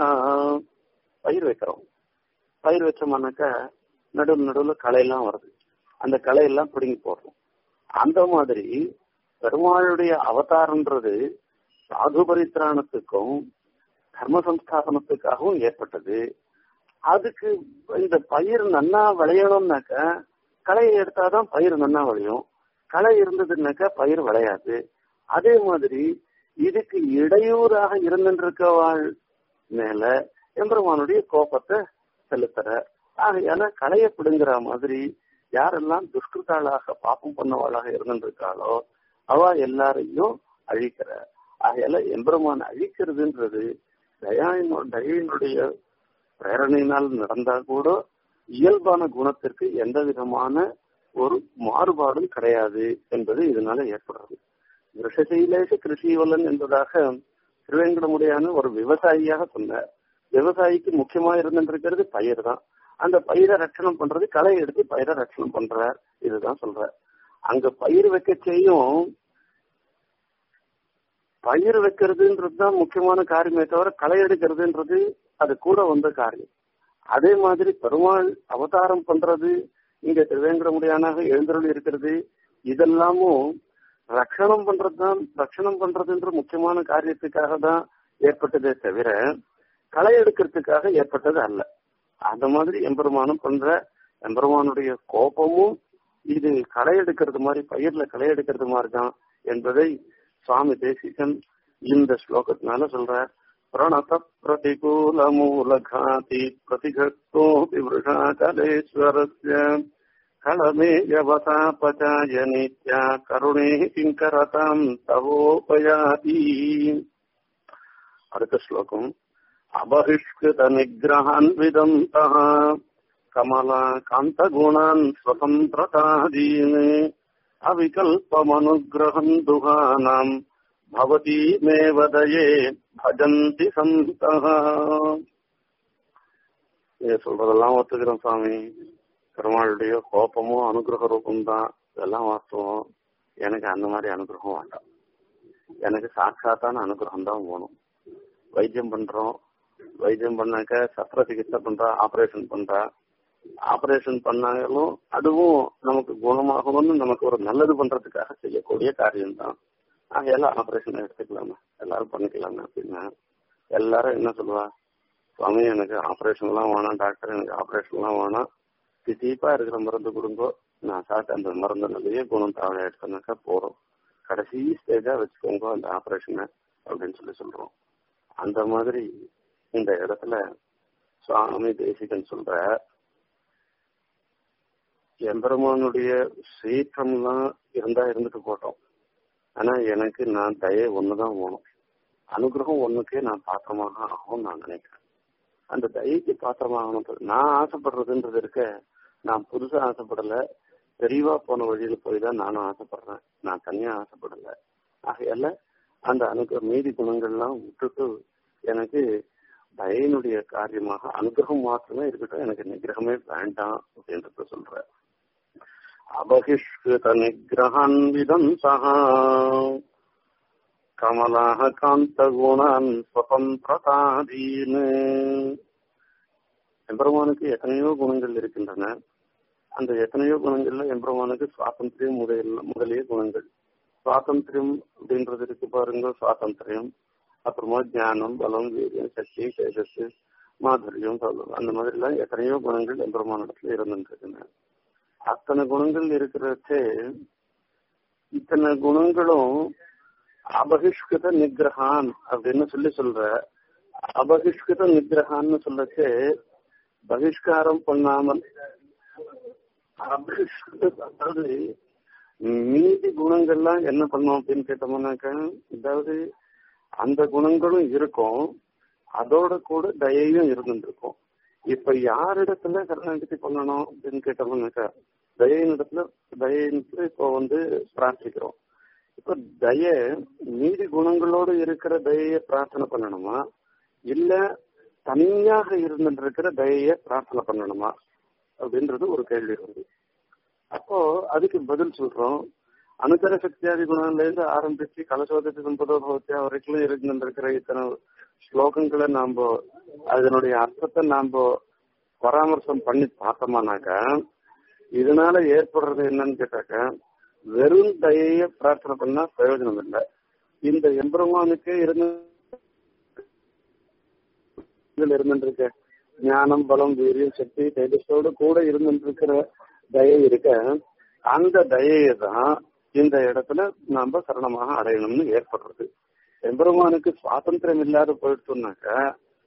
பயிர் வைக்கிறோம் பயிர் வச்சோம்னாக்கா நடுவில் நடுவில் களையெல்லாம் வருது அந்த களையெல்லாம் பிடுங்கி போடுறோம் அந்த மாதிரி பெருமாளுடைய அவதாரன்றது சாது பரித்திராணத்துக்கும் தர்ம சம்ஸ்தாபனத்துக்காகவும் ஏற்பட்டது அதுக்கு இந்த பயிர் நன்னா விளையணும்னாக்க களையை எடுத்தாதான் பயிர் நன்னா விளையும் களை இருந்ததுன்னாக்கா பயிர் விளையாது அதே மாதிரி இதுக்கு இடையூறாக இருந்திருக்கவாள் மேல எம்பெருமானுடைய கோபத்தை செலுத்துற ஆகையால களைய பிடுங்குற மாதிரி யாரெல்லாம் துஷ்கிருத்தாளாக பாப்பம் பண்ணவாளாக இருந்திருக்காளோ அவ எல்லாரையும் அழிக்கிற ஆகையால எம்பெருமான் அழிக்கிறதுன்றது தயாயினோ தயினுடைய பிரேரணையினால் நடந்தா கூட இயல்பான குணத்திற்கு எந்த விதமான ஒரு மாறுபாடும் கிடையாது என்பது இதனால ஏற்படுறது ரிஷசைலேஷ கிருஷிவலன் என்பதாக திருவேங்கடமுடையான ஒரு விவசாயியாக சொன்னார் விவசாயிக்கு முக்கியமா இருந்திருக்கிறது பயிர் தான் அந்த பயிரை ரட்சணம் பண்றது களை எடுத்து பயிரை ரட்சணம் பண்றார் இதுதான் சொல்ற அங்க பயிர் வைக்க செய்யும் பயிர் வைக்கிறதுன்றது தான் முக்கியமான காரியமே தவிர களை எடுக்கிறதுன்றது அது கூட வந்த காரியம் அதே மாதிரி பெருமாள் அவதாரம் பண்றது இங்க திருவேங்கடமுடியானாக எழுந்தருள் இருக்கிறது இதெல்லாமும் ரட்சணம் பண்றதுதான் ரட்சணம் பண்றதுன்ற முக்கியமான காரியத்துக்காக தான் ஏற்பட்டதே தவிர களை எடுக்கிறதுக்காக ஏற்பட்டது அல்ல அந்த மாதிரி எம்பெருமானும் பண்ற எம்பெருமானுடைய கோபமும் இது களை எடுக்கிறது மாதிரி பயிர்ல களை எடுக்கிறது மாதிரி தான் என்பதை சுவாமி தேசிகன் இந்த ஸ்லோகத்தினால சொல்ற பிரணத பிரதிகூல மூலகாதி பிரதிகத்தோபி விருஷாச்சலேஸ்வரஸ்ய களமேயவசாபச்சாய நித்யா கருணே கிங்கரதாம் தவோபயாதி அடுத்த ஸ்லோகம் அபகிஷ்கிருத நிகிரகான் விதந்தः கமலா காந்தகுணான் ஸ்வதந்திரதாதீன் அவிகல்பமனுகிரகம் துகானாம் பவதி மேவதயே பஜந்தி சந்தः நீங்க சொல்றதெல்லாம் ஒத்துக்கிறோம் சுவாமி பெருமாளுடைய கோபமும் அனுகிரக ரூபம் தான் இதெல்லாம் வாஸ்தவம் எனக்கு அந்த மாதிரி அனுகிரகம் வேண்டாம் எனக்கு சாட்சாத்தான அனுகிரகம் தான் வேணும் வைத்தியம் பண்றோம் வைத்தியம் பண்ணாக்க சத்திர சிகிச்சை பண்றா ஆபரேஷன் பண்றா ஆபரேஷன் பண்ணாலும் அதுவும் நமக்கு குணமாகணும்னு நமக்கு ஒரு நல்லது பண்றதுக்காக செய்யக்கூடிய காரியம்தான் ஆகையெல்லாம் ஆபரேஷன் எடுத்துக்கலாமா எல்லாரும் பண்ணிக்கலாமா அப்படின்னா எல்லாரும் என்ன சொல்லுவா சுவாமி எனக்கு ஆபரேஷன் எல்லாம் வேணாம் டாக்டர் எனக்கு ஆபரேஷன் எல்லாம் வேணாம் திடீப்பா இருக்கிற மருந்து கொடுங்கோ நான் சாப்பிட்ட அந்த மருந்துலயே குணம் தாழ எடுத்தோம்னாக்கா போறோம் கடைசி ஸ்டேஜா வச்சுக்கோங்க அந்த ஆபரேஷனை அப்படின்னு சொல்லி சொல்றோம் அந்த மாதிரி இந்த இடத்துல சுவாமி தேசிகன் சொல்ற எம்பெருமானுடைய சீற்றம்லாம் இருந்தா இருந்துட்டு போட்டோம் ஆனா எனக்கு நான் தயை ஒண்ணுதான் வேணும் அனுகிரகம் ஒண்ணுக்கே நான் பாத்திரமாக ஆகும் நான் நினைக்கிறேன் அந்த தயைக்கு பாத்திரமாகணும் நான் ஆசைப்படுறதுன்றது இருக்க நான் புதுசா ஆசைப்படல தெளிவா போன வழியில போய் தான் நானும் ஆசைப்படுறேன் நான் தனியா ஆசைப்படல ஆகையால அந்த அனுகிற மீதி குணங்கள்லாம் விட்டுட்டு எனக்கு தயனுடைய காரியமாக அனுகிரகம் மாத்திரமே இருக்கட்டும் எனக்கு நிகிரகமே வேண்டாம் அப்படின்றத சொல்ற அபகிஷ்கிருத நிகிரகான் விதம் சகா கமலாக காந்த குணான் சுதந்திரதாதீன் எம்பெருமானுக்கு எத்தனையோ குணங்கள் இருக்கின்றன அந்த எத்தனையோ குணங்கள்ல எம்பெருமானுக்கு சுவாதந்திரியம் முதல் முதலிய குணங்கள் சுவாதந்திரியம் அப்படின்றது இருக்கு பாருங்க சுவாதந்திரியம் அப்புறமா ஞானம் பலம் வீரியம் சக்தி தேஜஸ் மாதுரியம் அந்த மாதிரி எல்லாம் எத்தனையோ குணங்கள் எம்பெருமானிடத்துல இருந்துருக்குங்க அத்தனை குணங்கள் இருக்கிறச்சே இத்தனை குணங்களும் அபகிஷ்கிருத நிகிரகான் அப்படின்னு சொல்லி சொல்ற அபகிஷ்கிருத நிகிரகான்னு சொல்லச்சு பகிஷ்காரம் பண்ணாமல் அபகிஷ்கிருத அதாவது மீதி குணங்கள்லாம் என்ன பண்ணோம் அப்படின்னு கேட்டோம்னாக்க அதாவது அந்த குணங்களும் இருக்கும் அதோட கூட தயையும் இருந்துருக்கும் இப்ப யாரிடத்துல சரணாகதி பண்ணணும் அப்படின்னு கேட்டோம்னாக்கா தயினிடத்துல தயினிடத்துல இப்போ வந்து பிரார்த்திக்கிறோம் இப்ப தய மீதி குணங்களோடு இருக்கிற தயைய பிரார்த்தனை பண்ணணுமா இல்ல தனியாக இருந்துட்டு இருக்கிற தயைய பிரார்த்தனை பண்ணணுமா அப்படின்றது ஒரு கேள்வி வருது அப்போ அதுக்கு பதில் சொல்றோம் அனுதர சக்தியாதி குணங்கள்ல இருந்து ஆரம்பிச்சு கலசோதத்தை சம்பதோ பவத்தியா வரைக்கும் இருந்துருக்கிற இத்தனை ஸ்லோகங்களை நாம அதனுடைய அர்த்தத்தை நாம பராமர்சம் பண்ணி பார்த்தோமானாக்கா இதனால ஏற்படுறது என்னன்னு கேட்டாக்கா வெறும் தயைய பிரார்த்தனை பண்ணா பிரயோஜனம் இல்லை இந்த எம்பெருமானுக்கே இருந்து இருந்துருக்க ஞானம் பலம் வீரியம் சக்தி தேஜஸோடு கூட இருந்துருக்கிற தயை இருக்க அந்த தயையை தான் இந்த இடத்துல நாம சரணமாக அடையணும்னு ஏற்படுறது எம்பெருமானுக்கு சுவாதந்திரம் இல்லாத போயிடுச்சுனாக்கா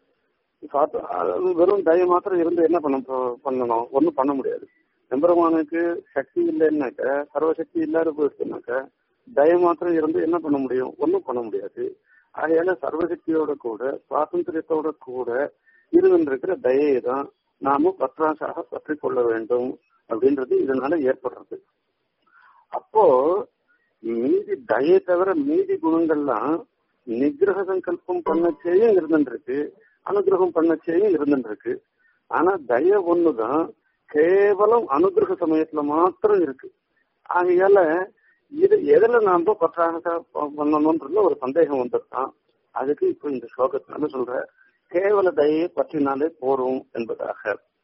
வெறும் தய மாத்திரம் இருந்து என்ன பண்ண பண்ணணும் ஒன்றும் பண்ண முடியாது எம்பெருமானுக்கு சக்தி இல்லைன்னாக்க சர்வசக்தி இல்லாத போயிடுச்சுனாக்க தய மாத்திரம் இருந்து என்ன பண்ண முடியும் ஒன்றும் பண்ண முடியாது ஆகையால சர்வசக்தியோட கூட சுவாதந்திரத்தோட கூட இருந்திருக்கிற தயையை தான் நாம பற்றாசாக பற்றி கொள்ள வேண்டும் அப்படின்றது இதனால ஏற்படுறது அப்போ மீதி தயை தவிர மீதி குணங்கள்லாம் நிகிரக சங்கல்பம் பண்ணச்சேயும் இருந்துருக்கு அனுகிரகம் பண்ணச்சேயும் இருந்துருக்கு ஆனா தய ஒண்ணுதான் கேவலம் அனுகிரக சமயத்துல மாத்திரம் இருக்கு ஆகையால இது எதுல நாம பற்றாக பண்ணணும்ன்றது ஒரு சந்தேகம் வந்துருக்கான் அதுக்கு இப்ப இந்த ஸ்லோகத்தினால சொல்ற கேவல தயையை பற்றினாலே போறோம் என்பதாக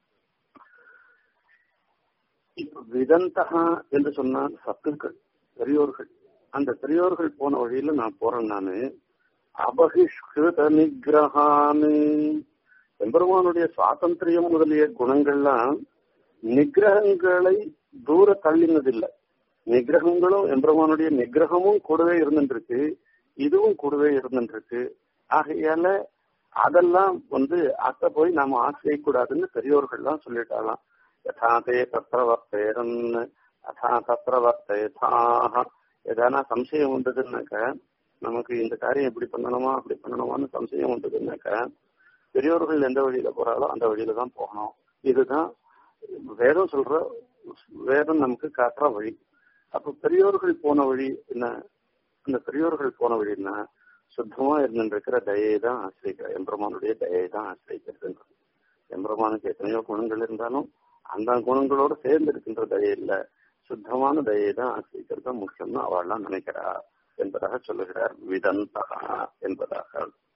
இப்ப விதந்தகா என்று சொன்னால் சத்துக்கள் பெரியோர்கள் அந்த பெரியோர்கள் போன வழியில நான் போறேன் நானு அபகிஷ்கிருத நிகிரகானு எம்பெருமானுடைய சுவாதந்திரியம் முதலிய குணங்கள்லாம் நிகிரகங்களை தூர தள்ளினதில்லை நிகிரகங்களும் எம்பெருமானுடைய நிகிரகமும் கூடவே இருந்துருக்கு இதுவும் கூடவே இருந்துருக்கு ஆகையால அதெல்லாம் வந்து அத்தை போய் நாம ஆசிரியக்கூடாதுன்னு பெரியோர்கள்லாம் சொல்லிட்டாலாம் யதாதே தத்திர வர்த்தேரன் அதா தத்திர வர்த்தேதாக எதானா சம்சயம் உண்டதுன்னாக்க நமக்கு இந்த காரியம் இப்படி பண்ணணுமா அப்படி பண்ணணுமான்னு சம்சயம் உண்டதுன்னாக்க பெரியோர்கள் எந்த வழியில போறாலோ அந்த வழியில தான் போகணும் இதுதான் வேதம் சொல்ற வேதம் நமக்கு காட்டுற வழி அப்ப பெரியோர்கள் போன வழி என்ன அந்த பெரியோர்கள் போன வழின்னா சுத்தமா இருந்துருக்கிற தயை தான் ஆசிரிக்கிற எம்பெருமானுடைய தயை தான் ஆசிரிக்கிறதுன்றது எம்பெருமானுக்கு எத்தனையோ குணங்கள் இருந்தாலும் அந்த குணங்களோட சேர்ந்து இருக்கின்ற தயை இல்ல சுத்தமான தயை தான் ஆசிரிக்கிறது தான் முக்கியம்னு அவள்லாம் நினைக்கிறா என்பதாக சொல்லுகிறார் விதந்தகா என்பதாக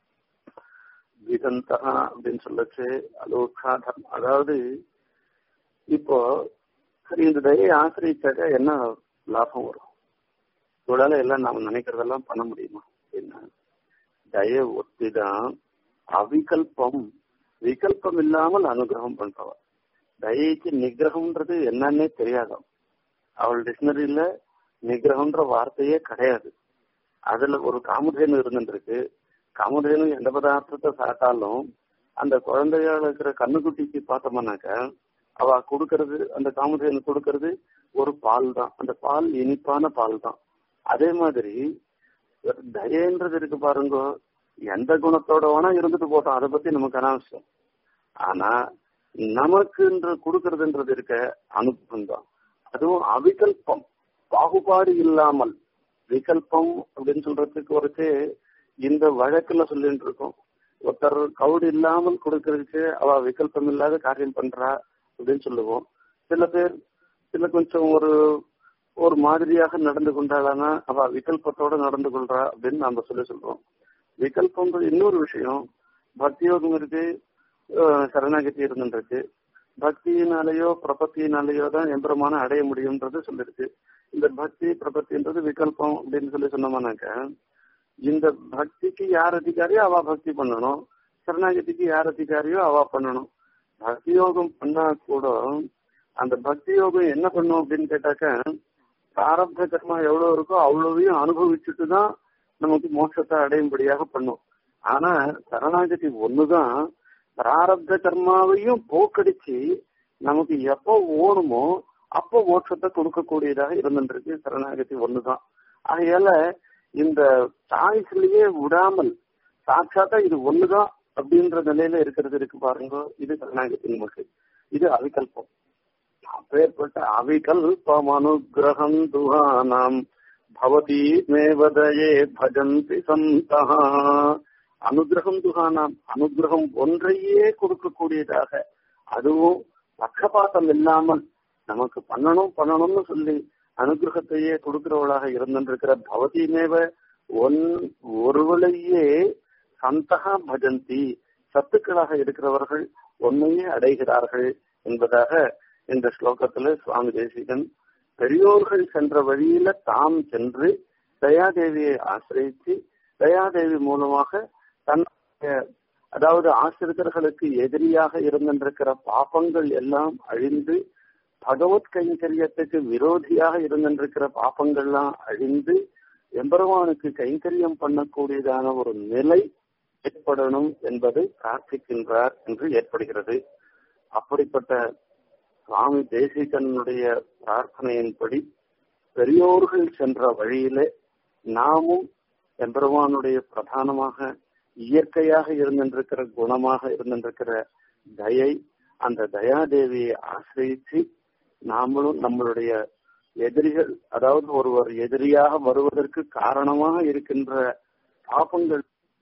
விதந்தகா அப்படின்னு சொல்லச்சு அலோகா தர்மம் அதாவது இப்போ சரி இந்த தயை ஆசிரிச்சாக்க என்ன லாபம் வரும் இவளால எல்லாம் நாம நினைக்கிறதெல்லாம் பண்ண முடியுமா அப்படின்னா தய ஒத்திதான் அவிகல்பம் விகல்பம் இல்லாமல் அனுகிரகம் பண்றவ தயைக்கு நிகிரகம்ன்றது என்னன்னே தெரியாதாம் அவள் டிக்ஷனரியில நிகிரகம்ன்ற வார்த்தையே கிடையாது அதுல ஒரு காமதேனு இருந்துருக்கு காமதேனு எந்த பதார்த்தத்தை சாட்டாலும் அந்த குழந்தையால இருக்கிற கண்ணுக்குட்டிக்கு பார்த்தோம்னாக்க அவ கொடுக்கறது அந்த காமதேனு கொடுக்கறது ஒரு பால் தான் அந்த பால் இனிப்பான பால் தான் அதே மாதிரி தயன்றது இருக்கு பாருங்க எந்த குணத்தோட வேணா இருந்துட்டு போட்டோம் அதை பத்தி நமக்கு அனாவசியம் ஆனா நமக்குன்ற கொடுக்கறதுன்றது இருக்க அனுபவம் தான் அதுவும் அவிகல்பம் பாகுபாடு இல்லாமல் விகல்பம் அப்படின்னு சொல்றதுக்கு ஒருத்தே இந்த வழக்குல சொல்லிட்டு இருக்கோம் ஒருத்தர் கவுடு இல்லாமல் கொடுக்கறதுக்கு அவ விகல்பம் இல்லாத காரியம் பண்றா அப்படின்னு சொல்லுவோம் சில பேர் சில கொஞ்சம் ஒரு ஒரு மாதிரியாக நடந்து கொண்டாளானா அவ விகல்பத்தோட நடந்து கொள்றா அப்படின்னு நாம சொல்லி சொல்றோம் விகல்பம்ன்றது இன்னொரு விஷயம் பக்தி யோகம் இருக்கு சரணாகதி இருந்துருக்கு பக்தியினாலேயோ பிரபத்தியினாலேயோ தான் எம்பெருமான அடைய முடியும்ன்றது சொல்லிருக்கு இந்த பக்தி பிரபத்தின்றது விகல்பம் அப்படின்னு சொல்லி சொன்னோம்னாக்க இந்த பக்திக்கு யார் அதிகாரியோ அவ பக்தி பண்ணணும் சரணாகதிக்கு யார் அதிகாரியோ அவ பண்ணணும் பக்தி யோகம் பண்ணா கூட அந்த பக்தி யோகம் என்ன பண்ணும் அப்படின்னு கேட்டாக்க பிராரப்த கர்மா எவ்வளவு இருக்கோ அவ்வளவையும் அனுபவிச்சுட்டு தான் நமக்கு மோட்சத்தை அடையும்படியாக பண்ணும் ஆனா சரணாகதி ஒண்ணுதான் பிராரப்த கர்மாவையும் போக்கடிச்சு நமக்கு எப்போ ஓணுமோ அப்போ மோட்சத்தை கொடுக்கக்கூடியதாக இருந்துருக்கு சரணாகதி ஒண்ணுதான் ஆகையால இந்த சாய்ஸ்லயே விடாமல் சாட்சாத்தா இது ஒண்ணுதான் அப்படின்ற நிலையில இருக்கிறது இருக்கு பாருங்க இது சரணாகதி நமக்கு இது அவிகல்பம் அப்பேற்பட்ட அவிகல்பம் அனுகிரகம் துகானாம் பவதி மேவதயே பஜந்தி சந்தா அனுகிரகம் துகானாம் அனுகிரகம் ஒன்றையே கொடுக்கக்கூடியதாக அதுவும் பக்கபாத்தம் இல்லாமல் நமக்கு பண்ணணும் பண்ணணும்னு சொல்லி அனுகிரகத்தையே கொடுக்கிறவளாக இருந்திருக்கிற பவதி மேவ ஒன் ஒருவளையே சந்தகா பஜந்தி சத்துக்களாக இருக்கிறவர்கள் ஒன்னையே அடைகிறார்கள் என்பதாக இந்த ஸ்லோகத்துல சுவாமி தேசிகன் பெரியோர்கள் சென்ற வழியில தாம் சென்று தயாதேவியை ஆசிரியத்து தயாதேவி மூலமாக தன்னுடைய அதாவது ஆசிரியர்களுக்கு எதிரியாக இருந்திருக்கிற பாப்பங்கள் எல்லாம் அழிந்து பகவத் கைங்கரியத்துக்கு விரோதியாக இருந்திருக்கிற பாப்பங்கள்லாம் அழிந்து எம்பெருமானுக்கு கைங்கரியம் பண்ணக்கூடியதான ஒரு நிலை ஏற்படணும் என்பதை பிரார்த்திக்கின்றார் என்று ஏற்படுகிறது அப்படிப்பட்ட சுவாமி தேசிகனுடைய பிரார்த்தனையின்படி பெரியோர்கள் சென்ற வழியிலே நாமும் எம்பெருமானுடைய பிரதானமாக இயற்கையாக இருந்திருக்கிற குணமாக இருந்திருக்கிற தயை அந்த தயாதேவியை ஆசிரியிச்சு நாமளும் நம்மளுடைய எதிரிகள் அதாவது ஒருவர் எதிரியாக வருவதற்கு காரணமாக இருக்கின்ற பாபங்கள்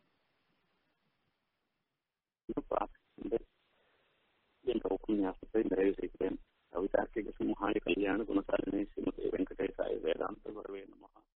என்ற உபன்யாசத்தை நிறைவு செய்கிறேன் கவிதார்க்கிக சிம்ஹாய கல்யாண குணசாலினி ஸ்ரீமதி வெங்கடேசாய வேதாந்த வரவே நமகா